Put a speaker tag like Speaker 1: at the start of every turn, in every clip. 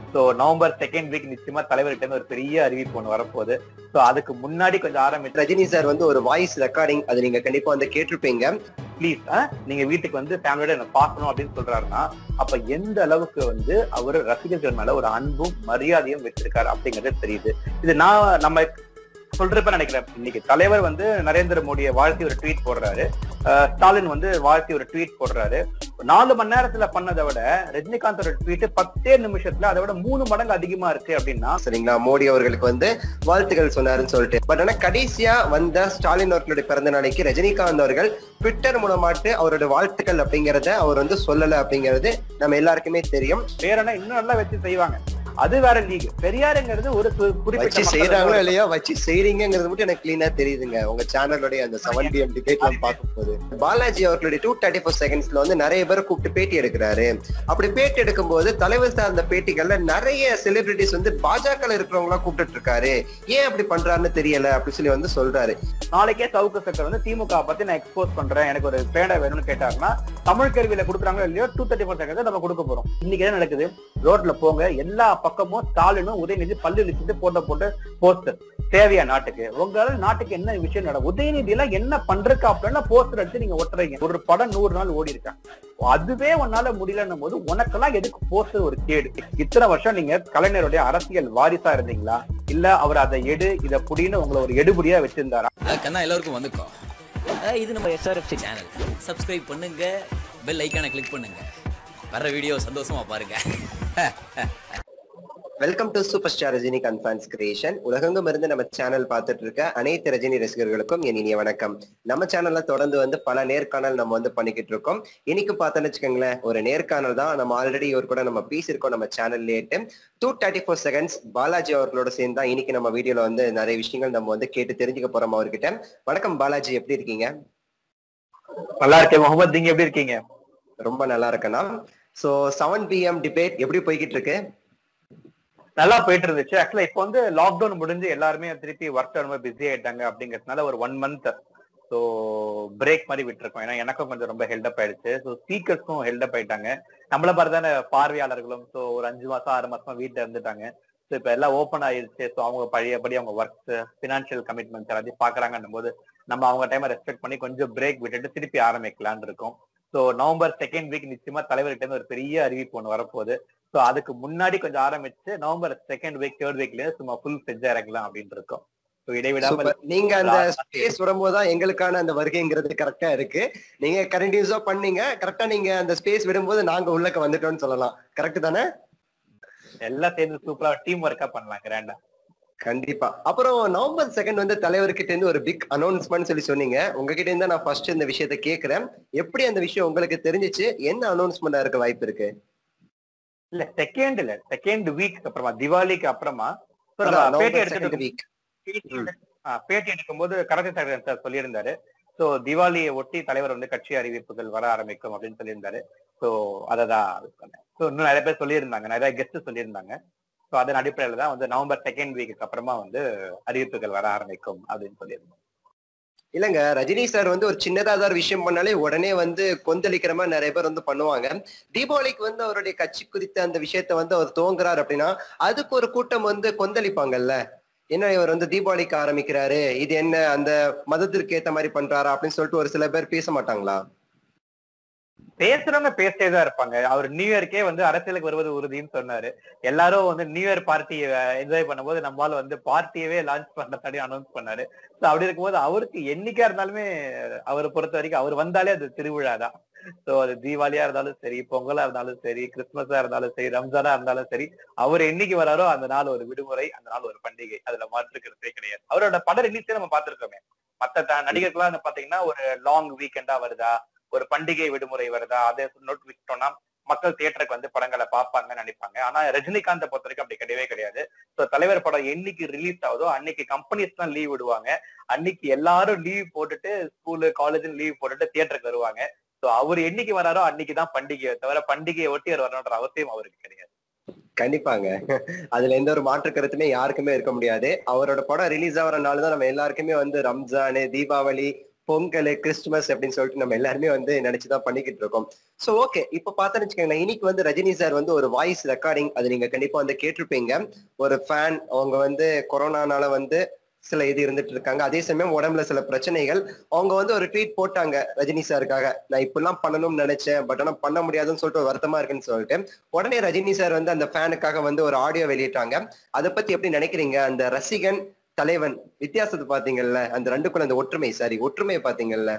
Speaker 1: So November second week நிச்சயமா தலைவர்கிட்ட இருந்து ஒரு பெரிய அறிவிப்பு ஒன்று வரப்போகுது ஸோ அதுக்கு முன்னாடி கொஞ்சம் ஆரம்பிச்சு
Speaker 2: ரஜினி சார் வந்து ஒரு வாய்ஸ் ரெக்கார்டிங் அது நீங்க கண்டிப்பா வந்து கேட்டிருப்பீங்க
Speaker 1: ப்ளீஸ் நீங்க வீட்டுக்கு வந்து ஃபேமிலியோட என்ன பார்க்கணும் அப்படின்னு சொல்றாருன்னா அப்ப எந்த அளவுக்கு வந்து அவர் ரசிகர்கள் மேல ஒரு அன்பும் மரியாதையும் வச்சிருக்காரு அப்படிங்கிறது தெரியுது இது நான் நம்ம சொல்றப்ப நினைக்கிறேன் இன்னைக்கு தலைவர் வந்து நரேந்திர மோடியை வாழ்த்தி ஒரு ட்வீட் போடுறாரு அஹ் ஸ்டாலின் வந்து வாழ்த்தி ஒரு ட்வீட் போடுறாரு நாலு மணி நேரத்துல பண்ணதை விட ரஜினிகாந்தோட ட்வீட் பத்தே நிமிஷத்துல அதை விட மூணு மடங்கு அதிகமா இருக்கு அப்படின்னா
Speaker 2: சரிங்களா மோடி அவர்களுக்கு வந்து வாழ்த்துக்கள் சொன்னாருன்னு சொல்லிட்டு பட் ஆனா கடைசியா வந்த ஸ்டாலின் அவர்களுடைய பிறந்த நாளைக்கு ரஜினிகாந்த் அவர்கள் ட்விட்டர் மூலமாட்டு அவரோட வாழ்த்துக்கள் அப்படிங்கறத அவர் வந்து சொல்லல அப்படிங்கிறது நம்ம எல்லாருக்குமே தெரியும்
Speaker 1: வேற என்ன இன்னும் நல்லா வச்சு செய்வாங்க அது வேற லீக் பெரியாருங்கிறது ஒரு கு-
Speaker 2: வச்சு
Speaker 1: குறிப்பிட்ட
Speaker 2: செய்யறாங்களோ
Speaker 1: மக்கள்
Speaker 2: இல்லையோ வச்சு செய்றீங்கிறது மட்டும் எனக்கு கிளீனா தெரியுதுங்க உங்க சேனலுடைய அந்த செவன் பிஎம் டிபேட் நம்ம பார்க்கும் போது பாலாஜி அவர்களுடைய டூ தேர்ட்டி ஃபோர் செகண்ட்ஸ்ல வந்து நிறைய பேர் கூப்பிட்டு பேட்டி எடுக்கிறாரு அப்படி பேட்டி எடுக்கும்போது தலைவர் சார்ந்த பேட்டிகள்ல நிறைய செலிபிரிட்டிஸ் வந்து பாஜக இருக்கிறவங்களா கூப்பிட்டு இருக்காரு ஏன் அப்படி பண்றாருன்னு தெரியல அப்படி சொல்லி வந்து சொல்றாரு
Speaker 1: நாளைக்கே சவுக்கு சக்கர் வந்து திமுக பத்தி நான் எக்ஸ்போஸ் பண்றேன் எனக்கு ஒரு பேடை வேணும்னு கேட்டாருன்னா தமிழ் கல்வியில கொடுக்குறாங்களோ இல்லையோ டூ தேர்ட்டி ஃபோர் செகண்ட் நம்ம கொடுக்க போறோம் இன்னைக்கு என்ன நடக்குது ரோட்ல போங்க எல்லா பக்கமும் ஸ்டாலினும் உதயநிதி பல்லு இழிச்சிட்டு போட்ட போட்டு போஸ்டர் தேவையா நாட்டுக்கு உங்களால நாட்டுக்கு என்ன விஷயம் நடக்கும் உதயநிதி எல்லாம் என்ன பண்றதுக்கு அப்படின்னா போஸ்டர் அடிச்சு நீங்க ஒட்டுறீங்க ஒரு படம் நூறு நாள் ஓடி இருக்கேன் அதுவே உன்னால முடியலன்னும் போது உனக்கெல்லாம் எதுக்கு போஸ்டர் ஒரு கேடு இத்தனை வருஷம் நீங்க கலைஞருடைய அரசியல் வாரிசா இருந்தீங்களா இல்ல அவர் அதை எடு இதை புடின்னு உங்களை ஒரு எடுபடியா வச்சிருந்தாரா
Speaker 3: கண்ணா எல்லாருக்கும் வந்துக்கும் அஹ் இது நம்ம எஸ்ஆர்எஃப்சி சேனல் சப்ஸ்கிரைப் பண்ணுங்க பெல் ஐக்கானை கிளிக் பண்ணுங்க வர்ற வீடியோ சந்தோஷமா பாருங்க
Speaker 2: welcome to super star Rajinikanth fans creation உலகெங்கும் இருந்து நம்ம சேனல் பார்த்துட்டு இருக்க அனைத்து ரஜினி ரசிகர்களுக்கும் என் இனிய வணக்கம் நம்ம சேனல்ல தொடர்ந்து வந்து பல நேர்காணல் நம்ம வந்து பண்ணிக்கிட்டு இருக்கோம் இன்னைக்கு பார்த்தோன்னு வச்சுக்கோங்களேன் ஒரு நேர்காணல் தான் நம்ம ஆல்ரெடி இவர் கூட நம்ம பேசியிருக்கோம் நம்ம சேனல்லேட்டு two thirty four seconds Balaji அவர்களோட சேர்ந்து தான் இன்னைக்கு நம்ம வீடியோல வந்து நிறைய விஷயங்கள் நம்ம வந்து கேட்டு தெரிஞ்சுக்க போறோம் அவர்கிட்ட வணக்கம் பாலாஜி எப்படி இருக்கீங்க
Speaker 1: நல்லா இருக்கேன் முகமது நீங்க எப்படி இருக்கீங்க
Speaker 2: ரொம்ப நல்லா இருக்கேன்னா சோ செவன் பிஎம் டிபேட் எப்படி போய்கிட்டு இருக்கு
Speaker 1: நல்லா போயிட்டு இருந்துச்சு ஆக்சுவலா இப்போ வந்து லாக்டவுன் முடிஞ்சு எல்லாருமே திருப்பி ஒர்க் ரொம்ப பிஸி ஆயிட்டாங்க அப்படிங்கறதுனால ஒரு ஒன் மந்த் ஸோ பிரேக் மாதிரி விட்டுருக்கோம் ஏன்னா எனக்கும் கொஞ்சம் ரொம்ப ஹெல்டப் ஆயிடுச்சு ஸோ ஸ்பீக்கர்ஸும் ஹெல்டப் ஆயிட்டாங்க நம்மள மாதிரி தானே பார்வையாளர்களும் ஸோ ஒரு அஞ்சு மாசம் ஆறு மாசமா வீட்டுல இருந்துட்டாங்க ஸோ இப்போ எல்லாம் ஓப்பன் ஆயிருச்சு ஸோ அவங்க பழையபடி அவங்க ஒர்க்ஸ் ஃபினான்ஷியல் கமிட்மெண்ட்ஸ் எல்லாத்தையும் பாக்குறாங்கன்னும் போது நம்ம அவங்க டைமை ரெஸ்பெக்ட் பண்ணி கொஞ்சம் பிரேக் விட்டுட்டு திருப்பி ஆரம்பிக்கலாம்னு இருக்கோம் ஸோ நவம்பர் செகண்ட் வீக் நிச்சயமா தலைவர்கிட்ட இருந்து ஒரு பெரிய அறிவிப்பு ஒன்று வரப்போகுது ஸோ அதுக்கு முன்னாடி கொஞ்சம் ஆரம்பிச்சு நவம்பர் செகண்ட் வீக் தேர்ட் வீக்ல சும்மா ஃபுல் ஃபிட்ஜா இறக்கலாம் அப்படின்னு இருக்கோம் ஸோ இடைவிடாமல்
Speaker 2: Super. நீங்க அந்த ஸ்பேஸ் வரும்போது தான் எங்களுக்கான அந்த வருகைங்கிறது கரெக்டா இருக்கு நீங்க கண்டினியூஸா பண்ணீங்க கரெக்டா நீங்க அந்த ஸ்பேஸ் விடும்போது நாங்க உள்ளக்க வந்துட்டோம்னு சொல்லலாம் கரெக்ட் தானே
Speaker 1: எல்லாம் சேர்ந்து சூப்பரா டீம் ஒர்க்கா பண்ணலாம் கிராண்டா
Speaker 2: கண்டிப்பா அப்புறம் நவம்பர் செகண்ட் வந்து தலைவர்கிட்ட இருந்து ஒரு பிக் அனௌன்ஸ்மெண்ட் சொல்லி சொன்னீங்க உங்ககிட்ட இருந்து நான் ஃபர்ஸ்ட் இந்த விஷயத்த கேக்குறேன் எப்படி அந்த விஷயம் உங்களுக்கு தெரிஞ்சுச்சு என்ன அனௌன்ஸ்மெண்டா இருக்க வாய்ப்பு இருக்கு
Speaker 1: இல்ல செகண்ட் இல்ல செகண்ட் வீக் அப்புறமா திவாலிக்கு அப்புறமா so நம்ம பேட்டி எடுத்துட்டு
Speaker 2: வீக்
Speaker 1: ஆ, பேட்டி எடுக்கும்போது கரத்தை தலைவர் சார் சொல்லியிருந்தாரு சோ திவாலியை ஒட்டி தலைவர் வந்து கட்சி அறிவிப்புகள் வர ஆரம்பிக்கும் அப்படின்னு சொல்லியிருந்தாரு சோ அதை தான் சொன்னேன் ஸோ இன்னும் நிறைய பேர் சொல்லியிருந்தாங்க நிறைய கெஸ்ட் சொல்லியிருந்தாங்க ஸோ அதன் அடிப்படையில தான் வந்து நவம்பர் செகண்ட் வீக்கு அப்புறமா வந்து அறிவிப்புகள் வர ஆரம்பிக்கும் அப்படின்னு சொல்லியிருந்தாங்க
Speaker 2: இல்லங்க ரஜினி சார் வந்து ஒரு சின்னதா ஏதாவது விஷயம் பண்ணாலே உடனே வந்து கொந்தளிக்கிற மாதிரி நிறைய பேர் வந்து பண்ணுவாங்க தீபாவளிக்கு வந்து அவருடைய கட்சி குறித்த அந்த விஷயத்த வந்து அவர் துவங்குறாரு அப்படின்னா அதுக்கு ஒரு கூட்டம் வந்து கொந்தளிப்பாங்கல்ல என்ன இவர் வந்து தீபாவளிக்கு ஆரம்பிக்கிறாரு இது என்ன அந்த மதத்திற்கு ஏத்த மாதிரி பண்றாரா அப்படின்னு சொல்லிட்டு ஒரு சில பேர் பேச மாட்டாங்களா
Speaker 1: பேசுறவங்க பேசிட்டே தான் இருப்பாங்க அவர் நியூ இயர்க்கே வந்து அரசியலுக்கு வருவது உறுதின்னு சொன்னாரு எல்லாரும் வந்து நியூ இயர் பார்ட்டி என்ஜாய் பண்ணும்போது நம்மளால வந்து பார்ட்டியவே லான்ச் பண்ண அனௌன்ஸ் பண்ணாரு ஸோ அப்படி இருக்கும்போது அவருக்கு என்னைக்கா இருந்தாலுமே அவரை பொறுத்த வரைக்கும் அவர் வந்தாலே அது திருவிழா தான் ஸோ அது தீபாவளியா இருந்தாலும் சரி பொங்கலா இருந்தாலும் சரி கிறிஸ்துமஸா இருந்தாலும் சரி ரம்ஜானா இருந்தாலும் சரி அவர் என்னைக்கு வராரோ அந்த நாள் ஒரு விடுமுறை அந்த நாள் ஒரு பண்டிகை அதுல மாற்றுக்கிறதே கிடையாது அவரோட பட ரிலீஸே நம்ம பார்த்திருக்கோமே மத்த த- நடிகர்கள்லாம் வந்து பாத்தீங்கன்னா ஒரு லாங் வீக்கெண்டா வருதா ஒரு பண்டிகை விடுமுறை வருதா அதை நோட் விட்டோம்னா மக்கள் தியேட்டருக்கு வந்து படங்களை பார்ப்பாங்கன்னு நினைப்பாங்க ஆனா ரஜினிகாந்தை பொறுத்த வரைக்கும் அப்படி கிடையவே கிடையாது ஸோ தலைவர் படம் என்னைக்கு ரிலீஸ் ஆகுதோ அன்னைக்கு கம்பெனிஸ் தான் லீவ் விடுவாங்க அன்னைக்கு எல்லாரும் லீவ் போட்டுட்டு ஸ்கூலு காலேஜ் லீவ் போட்டுட்டு தியேட்டருக்கு வருவாங்க ஸோ அவர் என்னைக்கு வராரோ அன்னைக்கு தான் பண்டிகையை தவிர பண்டிகையை ஒட்டி அவர் வரணுன்ற அவசியம் அவருக்கு கிடையாது
Speaker 2: கண்டிப்பாங்க அதுல எந்த ஒரு மாற்று கருத்துமே யாருக்குமே இருக்க முடியாது அவரோட படம் ரிலீஸ் ஆகிற நாள் தான் நம்ம எல்லாருக்குமே வந்து ரம்ஜான் தீபாவளி பொங்கல் கிறிஸ்துமஸ் அப்படின்னு சொல்லிட்டு நம்ம எல்லாருமே வந்து நினைச்சுதான் பண்ணிக்கிட்டு இருக்கோம் சோ ஓகே இப்ப பார்த்தோன்னு வச்சுக்கோங்களேன் இன்னைக்கு வந்து ரஜினி சார் வந்து ஒரு வாய்ஸ் ரெக்கார்டிங் அது நீங்க கண்டிப்பா வந்து கேட்டிருப்பீங்க ஒரு ஃபேன் அவங்க வந்து கொரோனானால வந்து சில இது இருந்துட்டு இருக்காங்க அதே சமயம் உடம்புல சில பிரச்சனைகள் அவங்க வந்து ஒரு ட்வீட் போட்டாங்க ரஜினி சாருக்காக நான் இப்படிலாம் பண்ணணும்னு நினைச்சேன் பட் ஆனா பண்ண முடியாதுன்னு சொல்லிட்டு ஒரு வருத்தமா இருக்குன்னு சொல்லிட்டு உடனே ரஜினி சார் வந்து அந்த ஃபேனுக்காக வந்து ஒரு ஆடியோ வெளியிட்டாங்க அதை பத்தி எப்படி நினைக்கிறீங்க அந்த ரசிகன் தலைவன் வித்தியாசத்தை பாத்தீங்கல்ல அந்த ரெண்டுக்குள்ள அந்த ஒற்றுமை சாரி ஒற்றுமையை பாத்தீங்கல்ல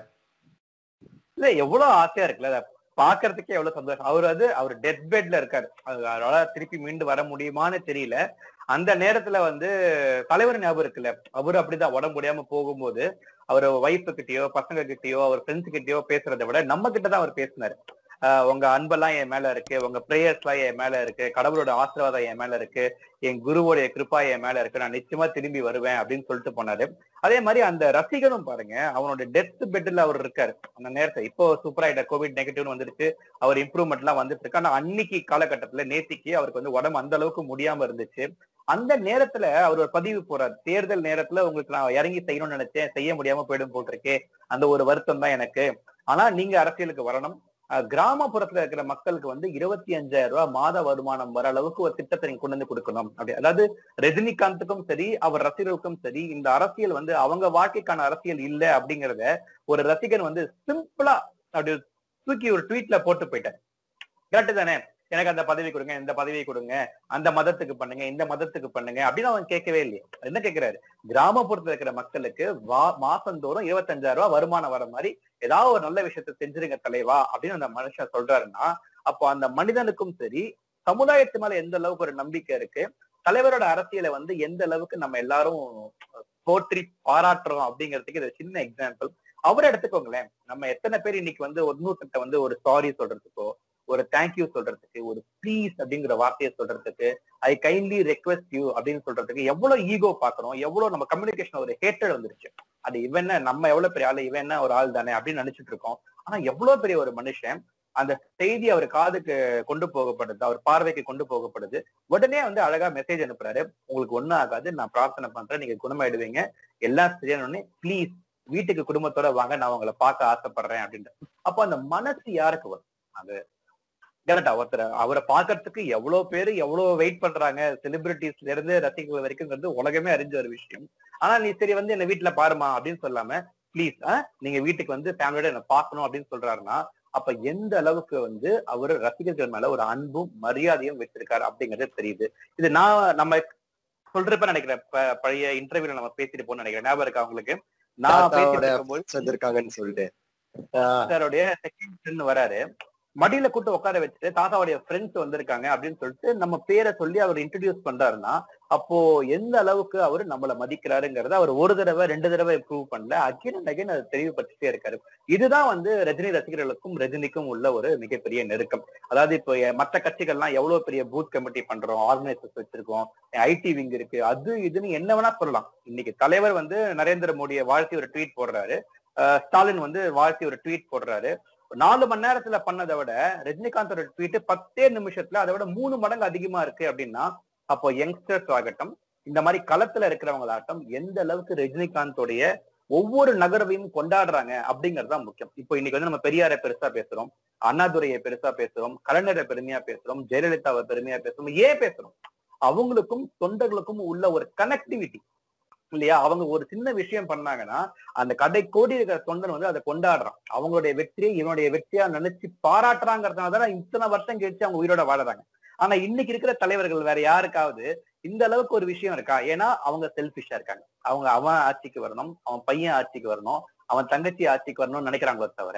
Speaker 1: இல்ல எவ்வளவு ஆசையா இருக்குல்ல அதை பாக்குறதுக்கே எவ்வளவு சந்தோஷம் அவர் வந்து அவர் டெத் பெட்ல இருக்காரு அது அவரால திருப்பி மீண்டு வர முடியுமான்னு தெரியல அந்த நேரத்துல வந்து தலைவர் ஞாபகம் இருக்குல்ல அவரு அப்படிதான் உடம்பு முடியாம போகும்போது அவர் ஒய்ஃபு கிட்டயோ பசங்க கிட்டயோ அவர் ஃப்ரெண்ட்ஸ் கிட்டயோ பேசுறதை விட நம்ம கிட்ட தான் அவர் பேசினாரு ஆஹ் உங்க அன்பெல்லாம் என் மேல இருக்கு உங்க பிரேயர்ஸ் எல்லாம் என் மேல இருக்கு கடவுளோட ஆசீர்வாதம் என் மேல இருக்கு என் குருவோடைய கிருப்பா என் மேல இருக்கு நான் நிச்சயமா திரும்பி வருவேன் அப்படின்னு சொல்லிட்டு போனாரு அதே மாதிரி அந்த ரசிகனும் பாருங்க அவனோட டெத் பெட்ல அவர் இருக்காரு அந்த நேரத்தை இப்போ சூப்பரா ஆயிட்ட கோவிட் நெகட்டிவ்னு வந்துருச்சு அவர் இம்ப்ரூவ்மெண்ட் எல்லாம் வந்துட்டு இருக்கு ஆனா அன்னைக்கு காலகட்டத்துல நேத்திக்கு அவருக்கு வந்து உடம்பு அந்த அளவுக்கு முடியாம இருந்துச்சு அந்த நேரத்துல அவர் ஒரு பதிவு போறாரு தேர்தல் நேரத்துல உங்களுக்கு நான் இறங்கி செய்யணும்னு நினைச்சேன் செய்ய முடியாம போயிடும் போட்டிருக்கே அந்த ஒரு வருத்தம் தான் எனக்கு ஆனா நீங்க அரசியலுக்கு வரணும் அஹ் கிராமப்புறத்துல இருக்கிற மக்களுக்கு வந்து இருபத்தி அஞ்சாயிரம் ரூபாய் மாத வருமானம் வர அளவுக்கு ஒரு திட்டத்தை நீங்க கொண்டு வந்து கொடுக்கணும் அப்படி அதாவது ரஜினிகாந்துக்கும் சரி அவர் ரசிகர்களுக்கும் சரி இந்த அரசியல் வந்து அவங்க வாழ்க்கைக்கான அரசியல் இல்ல அப்படிங்கறத ஒரு ரசிகன் வந்து சிம்பிளா அப்படி தூக்கி ஒரு ட்வீட்ல போட்டு போயிட்டார் கரெக்ட் தானே எனக்கு அந்த பதவி கொடுங்க இந்த பதவி கொடுங்க அந்த மதத்துக்கு பண்ணுங்க இந்த மதத்துக்கு பண்ணுங்க அப்படின்னு அவன் கேட்கவே இல்லையே என்ன கேட்கிறாரு கிராமப்புறத்துல இருக்கிற மக்களுக்கு வா மாசந்தோறும் இருபத்தஞ்சாயிரம் ரூபாய் வருமானம் வர மாதிரி ஏதாவது ஒரு நல்ல விஷயத்த செஞ்சிருங்க தலைவா அப்படின்னு அந்த மனுஷன் சொல்றாருன்னா அப்போ அந்த மனிதனுக்கும் சரி சமுதாயத்து மேல எந்த அளவுக்கு ஒரு நம்பிக்கை இருக்கு தலைவரோட அரசியலை வந்து எந்த அளவுக்கு நம்ம எல்லாரும் போற்றி பாராட்டுறோம் அப்படிங்கிறதுக்கு இது சின்ன எக்ஸாம்பிள் அவரை எடுத்துக்கோங்களேன் நம்ம எத்தனை பேர் இன்னைக்கு வந்து இன்னொருத்த வந்து ஒரு சாரி சொல்றதுக்கோ ஒரு தேங்க்யூ சொல்றதுக்கு ஒரு ப்ளீஸ் அப்படிங்கிற வார்த்தையை சொல்றதுக்கு ஐ கைண்ட்லி ரெக்வெஸ்ட் யூ அப்படின்னு சொல்றதுக்கு எவ்வளவு ஈகோ பாக்குறோம் எவ்வளவு நம்ம கம்யூனிகேஷன் ஒரு ஹேட்டட் வந்துருச்சு அது இவன் என்ன நம்ம எவ்வளவு பெரிய ஆளு இவன் என்ன ஒரு ஆள் தானே அப்படின்னு நினைச்சிட்டு இருக்கோம் ஆனா எவ்வளவு பெரிய ஒரு மனுஷன் அந்த செய்தி அவர் காதுக்கு கொண்டு போகப்படுது அவர் பார்வைக்கு கொண்டு போகப்படுது உடனே வந்து அழகா மெசேஜ் அனுப்புறாரு உங்களுக்கு ஒண்ணும் ஆகாது நான் பிரார்த்தனை பண்றேன் நீங்க குணமாயிடுவீங்க எல்லாம் சரியான ப்ளீஸ் வீட்டுக்கு குடும்பத்தோட வாங்க நான் உங்களை பார்க்க ஆசைப்படுறேன் அப்படின்ட்டு அப்போ அந்த மனசு யாருக்கு வரும் அது கரெக்டா ஒருத்தர் அவரை பாக்குறதுக்கு எவ்வளவு பேரு எவ்வளவு வெயிட் பண்றாங்க செலிபிரிட்டிஸ்ல இருந்து ரசிகர்கள் வரைக்கும்ங்கிறது உலகமே அறிஞ்ச ஒரு விஷயம் ஆனா நீ சரி வந்து என்ன வீட்டுல பாருமா அப்படின்னு சொல்லாம ப்ளீஸ் நீங்க வீட்டுக்கு வந்து ஃபேமிலியோட என்ன பார்க்கணும் அப்படின்னு சொல்றாருன்னா அப்ப எந்த அளவுக்கு வந்து அவரு ரசிகர்கள் மேல ஒரு அன்பும் மரியாதையும் வச்சிருக்காரு அப்படிங்கறது தெரியுது இது நான் நம்ம சொல்றப்ப நினைக்கிறேன் ப- பழைய இன்டர்வியூல நம்ம பேசிட்டு போன நினைக்கிறேன் ஞாபகம் இருக்கா உங்களுக்கு நான் பேசிட்டு
Speaker 2: தாத்தாவோட
Speaker 1: இருக்கும்போது
Speaker 2: friends வந்திருக்காங்கன்னு சொல்லிட்டு ஆஹ்
Speaker 1: தாத்தாருடைய செகண்ட் வராரு மடியில கூட்டு உட்கார வச்சுட்டு தாத்தாவுடைய ஃப்ரெண்ட்ஸ் வந்திருக்காங்க அப்படின்னு சொல்லிட்டு நம்ம பேரை சொல்லி அவர் இன்ட்ரடியூஸ் பண்றாருன்னா அப்போ எந்த அளவுக்கு அவர் நம்மள மதிக்கிறாருங்கிறத அவர் ஒரு தடவை ரெண்டு தடவை ப்ரூவ் பண்ணல அகைன் அண்ட் அகைன் அதை தெளிவுபடுத்திட்டே இருக்காரு இதுதான் வந்து ரஜினி ரசிகர்களுக்கும் ரஜினிக்கும் உள்ள ஒரு மிகப்பெரிய நெருக்கம் அதாவது இப்போ எ- மற்ற கட்சிகள்லாம் எவ்வளவு பெரிய பூத் கமிட்டி பண்றோம் ஆர்கனைசர்ஸ் வச்சிருக்கோம் ஐடி விங் இருக்கு அது இதுன்னு என்ன வேணா சொல்லலாம் இன்னைக்கு தலைவர் வந்து நரேந்திர மோடியை வாழ்த்தி ஒரு ட்வீட் போடுறாரு அஹ் ஸ்டாலின் வந்து வாழ்த்தி ஒரு ட்வீட் போடுறாரு நாலு மணி நேரத்துல பண்ணதை விட ரஜினிகாந்தோட ட்வீட் பத்தே நிமிஷத்துல அதை விட மூணு மடங்கு அதிகமா இருக்கு அப்படின்னா அப்போ யங்ஸ்டர்ஸ் ஆகட்டும் இந்த மாதிரி களத்துல இருக்கிறவங்களாகட்டும் எந்த அளவுக்கு ரஜினிகாந்தோடைய ஒவ்வொரு நகரவையும் கொண்டாடுறாங்க அப்படிங்கிறது தான் முக்கியம் இப்போ இன்னைக்கு வந்து நம்ம பெரியாரை பெருசா பேசுறோம் அண்ணாதுரையை பெருசா பேசுறோம் கலைஞரை பெருமையா பேசுறோம் ஜெயலலிதாவை பெருமையா பேசுறோம் ஏன் பேசுறோம் அவங்களுக்கும் தொண்டர்களுக்கும் உள்ள ஒரு கனெக்டிவிட்டி இல்லையா அவங்க ஒரு சின்ன விஷயம் பண்ணாங்கன்னா அந்த கடை கோடி இருக்கிற தொண்டன் வந்து அதை கொண்டாடுறான் அவங்களுடைய வெற்றியை இவனுடைய வெற்றியா நினைச்சு பாராட்டுறாங்கிறதுனால தான் இத்தனை வருஷம் கழிச்சு அவங்க உயிரோட வாழறாங்க ஆனா இன்னைக்கு இருக்கிற தலைவர்கள் வேற யாருக்காவது இந்த அளவுக்கு ஒரு விஷயம் இருக்கா ஏன்னா அவங்க செல்பிஷா இருக்காங்க அவங்க அவன் ஆட்சிக்கு வரணும் அவன் பையன் ஆட்சிக்கு வரணும் அவன் தங்கச்சி ஆட்சிக்கு வரணும்னு நினைக்கிறாங்களோ தவிர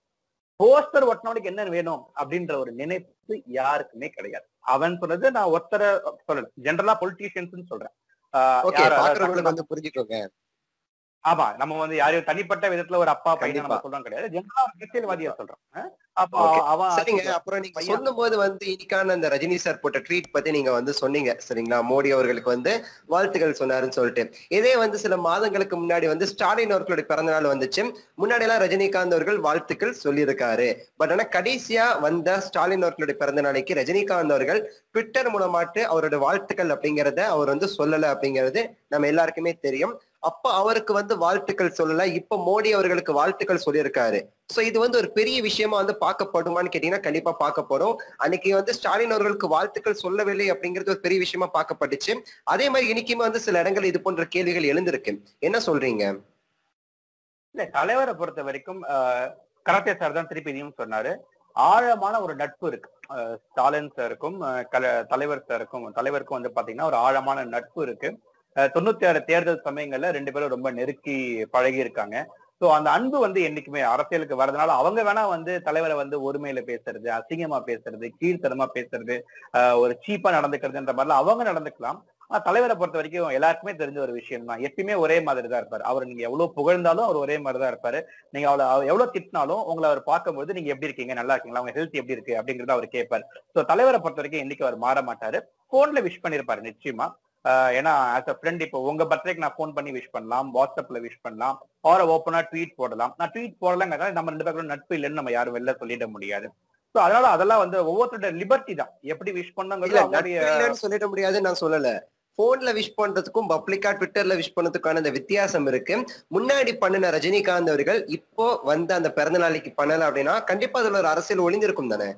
Speaker 1: போஸ்டர் ஒட்டினவனுக்கு என்ன வேணும் அப்படின்ற ஒரு நினைப்பு யாருக்குமே கிடையாது அவன் சொன்னது நான் ஒருத்தரை சொல்லல ஜென்ரலா பொலிட்டீஷியன்ஸ் சொல்றேன் ஆஹ்
Speaker 2: ஓகே
Speaker 1: யார் அதாவது
Speaker 2: பாக்குறவங்களுக்கு வந்து புரிஞ்சுக்கோங்க
Speaker 1: ஆமா நம்ம வந்து யாரையும் தனிப்பட்ட விதத்துல ஒரு அப்பா பையனை நம்ம
Speaker 2: கண்டிப்பா.
Speaker 1: சொல்றோம் கிடையாது ஜெனரலா ஒரு அரசியல்வாதியா சொல்றோம் அஹ் அப்போ
Speaker 2: Okay.
Speaker 1: அவன்
Speaker 2: சரிங்க அப்புறம் நீங்க
Speaker 1: பையன்.
Speaker 2: சொல்லும் போது வந்து இன்னைக்கான அந்த ரஜினி சார் போட்ட ட்வீட் பத்தி நீங்க வந்து சொன்னீங்க சரிங்களா மோடி அவர்களுக்கு வந்து வாழ்த்துக்கள் சொன்னாருன்னு சொல்லிட்டு இதே வந்து சில மாதங்களுக்கு முன்னாடி வந்து ஸ்டாலின் அவர்களுடைய பிறந்த நாள் வந்துச்சு முன்னாடி எல்லாம் ரஜினிகாந்த் அவர்கள் வாழ்த்துக்கள் சொல்லியிருக்காரு பட் ஆனா கடைசியா வந்த ஸ்டாலின் அவர்களுடைய பிறந்த நாளைக்கு ரஜினிகாந்த் அவர்கள் ட்விட்டர் மூலமாட்டு அவரோட வாழ்த்துக்கள் அப்படிங்கறத அவர் வந்து சொல்லல அப்படிங்கிறது நம்ம எல்லாருக்குமே தெரியும் அப்ப அவருக்கு வந்து வாழ்த்துக்கள் சொல்லல இப்ப மோடி அவர்களுக்கு வாழ்த்துக்கள் சொல்லியிருக்காரு சோ இது வந்து ஒரு பெரிய விஷயமா வந்து பார்க்கப்படுமான்னு கேட்டீங்கன்னா கண்டிப்பா பார்க்கப்படும் அன்னைக்கு வந்து ஸ்டாலின் அவர்களுக்கு வாழ்த்துக்கள் சொல்லவில்லை அப்படிங்கிறது ஒரு பெரிய விஷயமா பார்க்கப்பட்டுச்சு அதே மாதிரி இன்னைக்குமே வந்து சில இடங்கள் இது போன்ற கேள்விகள் எழுந்திருக்கு என்ன சொல்றீங்க
Speaker 1: இல்ல தலைவரை பொறுத்த வரைக்கும் கராத்தே சார் தான் திருப்பி இதையும் சொன்னாரு ஆழமான ஒரு நட்பு இருக்கு அஹ் ஸ்டாலின் சாருக்கும் அஹ் கல- தலைவர் சாருக்கும் தலைவருக்கும் வந்து பாத்தீங்கன்னா ஒரு ஆழமான நட்பு இருக்கு அஹ் தொண்ணூத்தி ஆறு தேர்தல் சமயங்கள்ல ரெண்டு பேரும் ரொம்ப நெருக்கி பழகி இருக்காங்க சோ அந்த அன்பு வந்து என்னைக்குமே அரசியலுக்கு வரதுனால அவங்க வேணா வந்து தலைவரை வந்து ஒருமையில பேசுறது அசிங்கமா பேசுறது கீழ்த்தரமா பேசுறது அஹ் ஒரு சீப்பா நடந்துக்கிறதுன்ற மாதிரிலாம் அவங்க நடந்துக்கலாம் ஆனா தலைவரை பொறுத்த வரைக்கும் எல்லாருக்குமே தெரிஞ்ச ஒரு விஷயம் தான் எப்பயுமே ஒரே மாதிரி தான் இருப்பாரு அவர் நீங்க எவ்வளவு புகழ்ந்தாலும் அவர் ஒரே மாதிரி தான் இருப்பாரு நீங்க அவளை அவ- எவ்வளவு திட்டினாலும் உங்களை அவர் பார்க்கும்போது நீங்க எப்படி இருக்கீங்க நல்லா இருக்கீங்களா உங்க ஹெல்த் எப்படி இருக்கு அப்படிங்கறத அவர் கேட்பாரு சோ தலைவரை பொறுத்த வரைக்கும் இன்னைக்கு அவர் மாற மாட்டாரு போன்ல விஷ் பண்ணிருப்பாரு நிச்சயமா ஆஹ் ஏன்னா ஆஸ் அ ஃப்ரெண்ட் இப்போ உங்க பர்த்டேக்கு நான் ஃபோன் பண்ணி விஷ் பண்ணலாம் வாட்ஸ்அப்ல விஷ் பண்ணலாம் ஆர் ஓப்பனா ட்வீட் போடலாம் நான் ட்வீட் போடலங்கிறதால நம்ம ரெண்டு பேரும் நட்பு இல்லைன்னு நம்ம யாரும் வெளில சொல்லிட முடியாது சோ அதனால அதெல்லாம் வந்து ஒவ்வொருத்தரோட லிபர்ட்டி தான் எப்படி விஷ்
Speaker 2: இல்ல
Speaker 1: பண்ணுங்கிறது
Speaker 2: நட்பு
Speaker 1: அவங்களுடைய
Speaker 2: இல்லைன்னு சொல்லிட முடியாது நான் சொல்லல போன்ல விஷ் பண்றதுக்கும் பப்ளிக்கா ட்விட்டர்ல விஷ் பண்ணதுக்கான அந்த வித்தியாசம் இருக்கு முன்னாடி பண்ணின ரஜினிகாந்த் அவர்கள் இப்போ வந்து அந்த பிறந்த நாளைக்கு பண்ணல அப்படின்னா கண்டிப்பா அதுல ஒரு அரசியல் ஒளிந்திருக்கும் தானே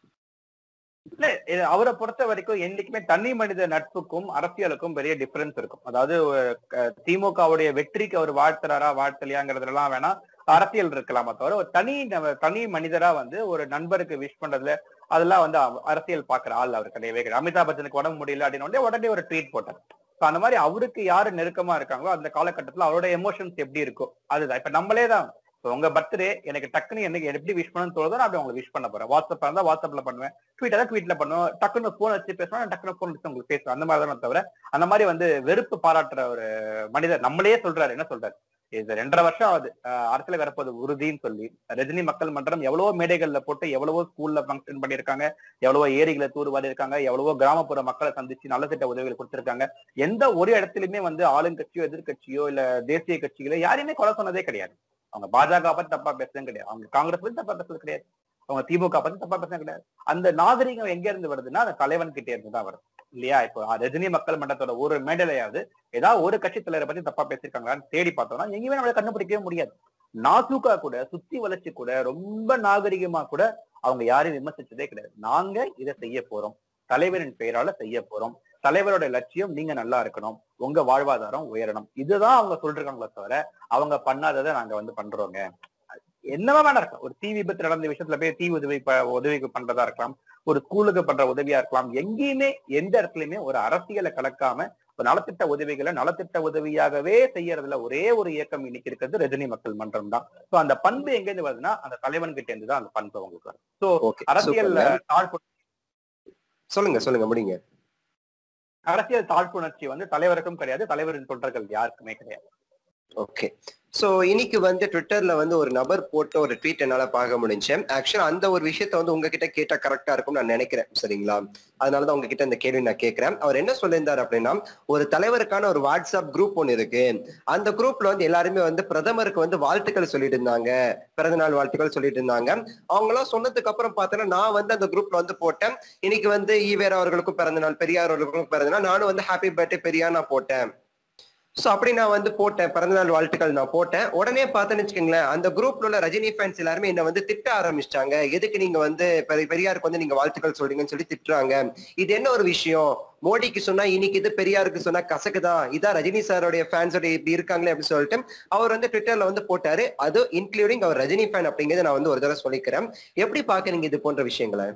Speaker 1: இல்ல இது அவரை பொறுத்த வரைக்கும் என்னைக்குமே தனி மனித நட்புக்கும் அரசியலுக்கும் பெரிய டிஃபரன்ஸ் இருக்கும் அதாவது அஹ், திமுகவுடைய வெற்றிக்கு அவர் வாழ்த்துறாரா வாழ்த்தலையாங்கிறதுலாம் வேணா அரசியல் இருக்கலாமா தவிர ஒரு தனி நப- தனி மனிதரா வந்து ஒரு நண்பருக்கு விஷ் பண்றதுல அதெல்லாம் வந்து அவ- அரசியல் பாக்குற ஆள் அவர் கிடையவே கிடையாது அமிதாப் பச்சனுக்கு உடம்பு முடியல அப்படின்னு உடனே உடனே ஒரு ட்வீட் போட்டார் So, அந்த மாதிரி அவருக்கு யாரு நெருக்கமா இருக்காங்களோ அந்த காலகட்டத்துல அவரோட எமோஷன்ஸ் எப்படி இருக்கும் அதுதான் இப்ப நம்மளே தான் இப்ப உங்க பர்த்டே எனக்கு டக்குன்னு எனக்கு எப்படி விஷ் பண்ணணும்னு தோணுதோ நான் அப்படி உங்களுக்கு விஷ் பண்ண போறேன் வாட்ஸ்அப் இருந்தா வாட்ஸ்அப்ல பண்ணுவேன் ட்வீட் தான் ட்வீட்ல பண்ணுவோம் டக்குன்னு போன் வச்சு பேசுவேன் டக்குன்னு போன் வச்சு உங்களுக்கு பேசுவேன் அந்த மாதிரி தானே தவிர அந்த மாதிரி வந்து வெறுப்பு பாராட்டுற ஒரு மனிதர் நம்மளே சொல்றாரு என்ன சொல்றாரு இது ரெண்டரை வருஷம் ஆகுது அஹ் அரசியல் வரப்போது உறுதின்னு சொல்லி ரஜினி மக்கள் மன்றம் எவ்வளவோ மேடைகள்ல போட்டு எவ்வளவோ ஸ்கூல்ல ஃபங்க்ஷன் பண்ணியிருக்காங்க எவ்வளவோ ஏரிகளை தூர்வாரி இருக்காங்க எவ்வளவோ கிராமப்புற மக்களை சந்திச்சு நல்ல திட்ட உதவிகள் கொடுத்திருக்காங்க எந்த ஒரு இடத்துலயுமே வந்து ஆளுங்கட்சியோ எதிர்க்கட்சியோ இல்ல தேசிய கட்சிகளோ யாரையுமே கொலை சொன்னதே கிடையாது அவங்க பாஜக பத்தி தப்பா பேசுறதும் கிடையாது அவங்க காங்கிரஸ் பத்தி தப்பா பேசுறது கிடையாது அவங்க திமுக பத்தி தப்பா பேசுறது கிடையாது அந்த நாகரிகம் எங்க இருந்து வருதுன்னா அந்த தலைவன் கிட்டே இருந்து தான் வருது இல்லையா இப்போ ரஜினி மக்கள் மன்றத்தோட ஒரு மேடையிலையாவது ஏதாவது ஒரு கட்சி தலைவரை பத்தி தப்பா பேசியிருக்காங்களான்னு தேடி பார்த்தோம்னா எங்கேயுமே நம்மளால கண்டுபிடிக்கவே முடியாது நாசூக்கா கூட சுத்தி வளர்ச்சி கூட ரொம்ப நாகரிகமா கூட அவங்க யாரையும் விமர்சிச்சதே கிடையாது நாங்க இதை செய்ய போறோம் தலைவரின் பெயரால செய்ய போறோம் தலைவரோட லட்சியம் நீங்க நல்லா இருக்கணும் உங்க வாழ்வாதாரம் உயரணும் இதுதான் அவங்க சொல்றாங்களே தவிர அவங்க பண்ணாததை நாங்க வந்து பண்றோங்க என்னவா வேணா இருக்கலாம் ஒரு தீ விபத்து நடந்த விஷயத்துல போய் தீ உதவி ப- உதவிக்கு பண்றதா இருக்கலாம் ஒரு ஸ்கூலுக்கு பண்ற உதவியா இருக்கலாம் எங்கேயுமே எந்த இடத்துலயுமே ஒரு அரசியலை கலக்காம ஒரு நலத்திட்ட உதவிகளை நலத்திட்ட உதவியாகவே செய்யறதுல ஒரே ஒரு இயக்கம் இன்னைக்கு இருக்கிறது ரஜினி மக்கள் மன்றம் தான் சோ அந்த பண்பு எங்க இருந்து வருதுன்னா அந்த தலைவன் கிட்ட இருந்து தான் அந்த பண்பு அவங்களுக்கு வரும் சோ
Speaker 2: ஓகே
Speaker 1: அரசியல் தாழ்ப்பு
Speaker 2: சொல்லுங்க சொல்லுங்க முடிங்க
Speaker 1: அரசியல் தாழ்ப்புணர்ச்சி வந்து தலைவருக்கும் கிடையாது தலைவரின் தொண்டர்கள் யாருக்குமே கிடையாது
Speaker 2: ஓகே சோ இன்னைக்கு வந்து ட்விட்டர்ல வந்து ஒரு நபர் போட்ட ஒரு ட்வீட் என்னால பார்க்க முடிஞ்சு ஆக்சுவலா அந்த ஒரு விஷயத்த வந்து உங்ககிட்ட கேட்டா கரெக்டா இருக்கும்னு நான் நினைக்கிறேன் சரிங்களா அதனாலதான் உங்ககிட்ட இந்த கேள்வி நான் கேட்கிறேன் அவர் என்ன சொல்லியிருந்தார் அப்படின்னா ஒரு தலைவருக்கான ஒரு வாட்ஸ்அப் குரூப் ஒன்று இருக்கு அந்த குரூப்ல வந்து எல்லாருமே வந்து பிரதமருக்கு வந்து வாழ்த்துக்கள் சொல்லிட்டு இருந்தாங்க பிறந்தநாள் வாழ்த்துக்கள் சொல்லிட்டு இருந்தாங்க அவங்க எல்லாம் சொன்னதுக்கு அப்புறம் பார்த்தோன்னா நான் வந்து அந்த குரூப்ல வந்து போட்டேன் இன்னைக்கு வந்து ஈவேரா அவர்களுக்கும் பிறந்தநாள் பெரியார் அவர்களுக்கும் பிறந்தநாள் நானும் வந்து ஹாப்பி பர்த்டே பெரியார் நான் போட்டேன் சோ அப்படி நான் வந்து போட்டேன் பிறந்தநாள் வாழ்த்துக்கள் நான் போட்டேன் உடனே பார்த்தேன்னு வச்சுக்கோங்களேன் அந்த குரூப்ல உள்ள ரஜினி ஃபேன்ஸ் எல்லாருமே என்ன வந்து திட்ட ஆரம்பிச்சிட்டாங்க எதுக்கு நீங்க வந்து பெரி- பெரியாருக்கு வந்து நீங்க வாழ்த்துக்கள் சொல்றீங்கன்னு சொல்லி திட்டுறாங்க இது என்ன ஒரு விஷயம் மோடிக்கு சொன்னா இன்னைக்கு இது பெரியாருக்கு சொன்னா கசக்குதான் இதான் ரஜினி சாரோடைய ஃபேன்ஸோட இப்படி இருக்காங்களே அப்படின்னு சொல்லிட்டு அவர் வந்து ட்விட்டர்ல வந்து போட்டாரு அது இன்க்ளூடிங் அவர் ரஜினி ஃபேன் அப்படிங்கறத நான் வந்து ஒரு தடவை சொல்லிக்கிறேன் எப்படி பாக்குறீங்க இது போன்ற விஷயங்களை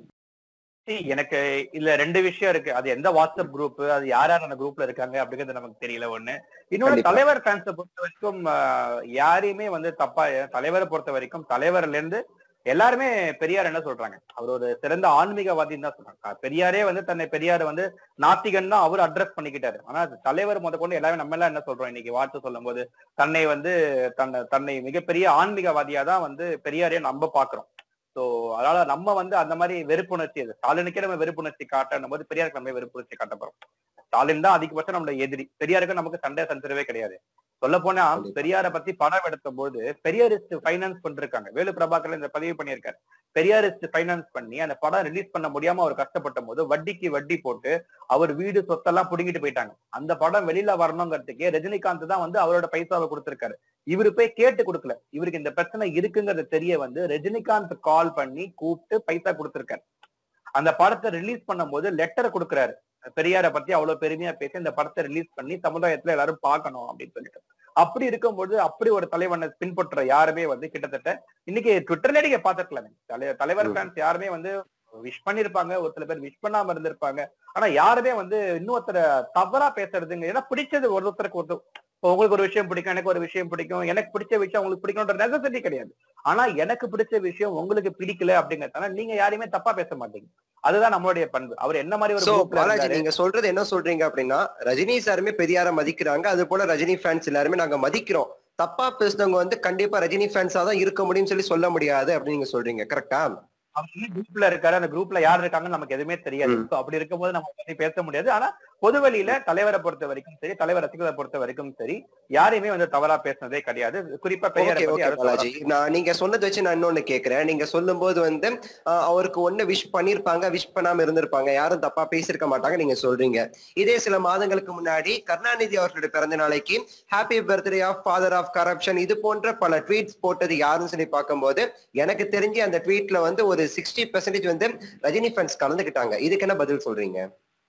Speaker 1: See, எனக்கு இதுல ரெண்டு விஷயம் இருக்கு அது எந்த வாட்ஸ்அப் குரூப் அது யார் யார் அந்த குரூப்ல இருக்காங்க அப்படிங்கிறது நமக்கு தெரியல ஒண்ணு இன்னொன்னு
Speaker 2: கண்டிப்பா.
Speaker 1: தலைவர் ஃபேன்ஸை பொறுத்த வரைக்கும் ஆஹ், யாரையுமே வந்து தப்பா தலைவரை பொறுத்த வரைக்கும் தலைவர்ல இருந்து எல்லாருமே பெரியார் என்ன சொல்றாங்க அவர் ஒரு சிறந்த ஆன்மீகவாதின்னு தான் சொல்றாங்க அஹ் பெரியாரே வந்து தன்னை பெரியார் வந்து நாத்திகன் தான் அவர் அட்ரஸ் பண்ணிக்கிட்டாரு ஆனா அது தலைவர் முத கொண்டு எல்லாமே நம்ம எல்லாம் என்ன சொல்றோம் இன்னைக்கு வாழ்த்து சொல்லும் போது தன்னை வந்து தன்னை தன்னை மிகப்பெரிய ஆன்மீகவாதியா தான் வந்து பெரியாரே நம்ம பாக்குறோம் சோ அதனால நம்ம வந்து அந்த மாதிரி வெறுப்புணர்ச்சி அது ஸ்டாலினுக்கே நம்ம வெறுப்புணர்ச்சி காட்டணும் போது பெரியாருக்கு நம்ம வெறுப்புணர்ச்சி காட்ட போறோம் ஸ்டாலின் தான் அதிகபட்சம் நம்மளோட எதிரி பெரியாருக்கு நமக்கு சண்டை சஞ்சரவே கிடையாது சொல்ல போனா
Speaker 2: கண்டிப்பா.
Speaker 1: பெரியார பத்தி படம் எடுத்த போது பெரியாரிஸ்ட் ஃபைனான்ஸ் பண்ணிருக்காங்க வேலு பிரபாகர் இந்த பதிவு பண்ணியிருக்காரு பெரியாரிஸ்ட் ஃபைனான்ஸ் பண்ணி அந்த படம் ரிலீஸ் பண்ண முடியாம அவர் கஷ்டப்பட்ட போது வட்டிக்கு வட்டி போட்டு அவர் வீடு சொத்தெல்லாம் புடுங்கிட்டு போயிட்டாங்க அந்த படம் வெளியில வரணுங்கிறதுக்கே ரஜினிகாந்த் தான் வந்து அவரோட பைசாவை கொடுத்திருக்காரு இவரு போய் கேட்டு கொடுக்கல இவருக்கு இந்த பிரச்சனை இருக்குங்கிறது தெரிய வந்து ரஜினிகாந்த் கால் பண்ணி கூப்பிட்டு பைசா கொடுத்திருக்காரு அந்த படத்தை ரிலீஸ் பண்ணும்போது லெட்டர் கொடுக்குறாரு பெரியார பத்தி அவ்வளவு பெருமையா பேசி இந்த படத்தை ரிலீஸ் பண்ணி சமுதாயத்துல எல்லாரும் பார்க்கணும் அப்படின்னு சொல்லிட்டு அப்படி இருக்கும்போது அப்படி ஒரு தலைவனை பின்பற்ற யாருமே வந்து கிட்டத்தட்ட இன்னைக்கு ட்விட்டர்ல நீங்க பாத்துருக்கலாம் தலை- தலைவர்
Speaker 2: ம்.
Speaker 1: ஃபேன்ஸ் யாருமே வந்து விஷ் பண்ணிருப்பாங்க ஒரு சில பேர் விஷ் பண்ணாம இருந்திருப்பாங்க ஆனா யாருமே வந்து இன்னொருத்தர தவறா பேசுறதுங்க ஏன்னா பிடிச்சது ஒருத்தருக்கு ஒருத்தர் இப்போ உங்களுக்கு ஒரு விஷயம் பிடிக்கும் எனக்கு ஒரு விஷயம் பிடிக்கும் எனக்கு பிடிச்ச விஷயம் உங்களுக்கு பிடிக்கும்ன்ற நெசசிட்டி கிடையாது ஆனா எனக்கு பிடிச்ச விஷயம் உங்களுக்கு பிடிக்கல அப்படிங்கறதால நீங்க யாரையுமே தப்பா பேச மாட்டீங்க அதுதான் நம்மளுடைய பண்பு அவர் என்ன மாதிரி ஒரு
Speaker 2: சோ
Speaker 1: group ல
Speaker 2: பாலாஜி
Speaker 1: இருந்தாரு.
Speaker 2: நீங்க சொல்றது என்ன சொல்றீங்க அப்படின்னா ரஜினி சாருமே பெரியார மதிக்கிறாங்க அது போல ரஜினி ஃபேன்ஸ் எல்லாருமே நாங்க மதிக்கிறோம் தப்பா பேசுனவங்க வந்து கண்டிப்பா ரஜினி ஃபேன்ஸா தான் இருக்க முடியும்னு சொல்லி சொல்ல முடியாது அப்படின்னு நீங்க சொல்றீங்க கரெக்டா
Speaker 1: அவர் என்ன குரூப்ல இருக்காரு அந்த குரூப்ல யார் இருக்காங்கன்னு நமக்கு எதுவுமே தெரியாது
Speaker 2: ம்.
Speaker 1: So, அப்படி இருக்கும்போது நம்ம பத்தி பேச முடியாது ஆனா பொதுவெளியில தலைவரை பொறுத்த வரைக்கும் சரி தலைவர் ரசிகர்களை பொறுத்த வரைக்கும் சரி யாரையுமே வந்து தவறா பேசுனதே கிடையாது குறிப்பா பெரியாரை
Speaker 2: ஓகே
Speaker 1: பத்தி
Speaker 2: ஓகே
Speaker 1: யாரும் தவறா
Speaker 2: பாலாஜி நான் நீங்க சொன்னதை வச்சு நான் இன்னொன்னு கேக்குறேன் நீங்க சொல்லும்போது வந்து ஆஹ், அவருக்கு ஒண்ணு விஷ் பண்ணிருப்பாங்க விஷ் பண்ணாம இருந்திருப்பாங்க யாரும் தப்பா பேசியிருக்க மாட்டாங்க நீங்க சொல்றீங்க இதே சில மாதங்களுக்கு முன்னாடி கருணாநிதி அவர்களுடைய பிறந்த நாளைக்கு happy birthday of father of corruption இது போன்ற பல ட்வீட்ஸ் போட்டது யாருன்னு சொல்லி பார்க்கும்போது எனக்கு தெரிஞ்சு அந்த ட்வீட்ல வந்து ஒரு சிக்ஸ்டி பெர்சன்டேஜ் வந்து ரஜினி ஃபேன்ஸ் கலந்துக்கிட்டாங்க இதுக்கு என்ன பதில் சொல்றீங்க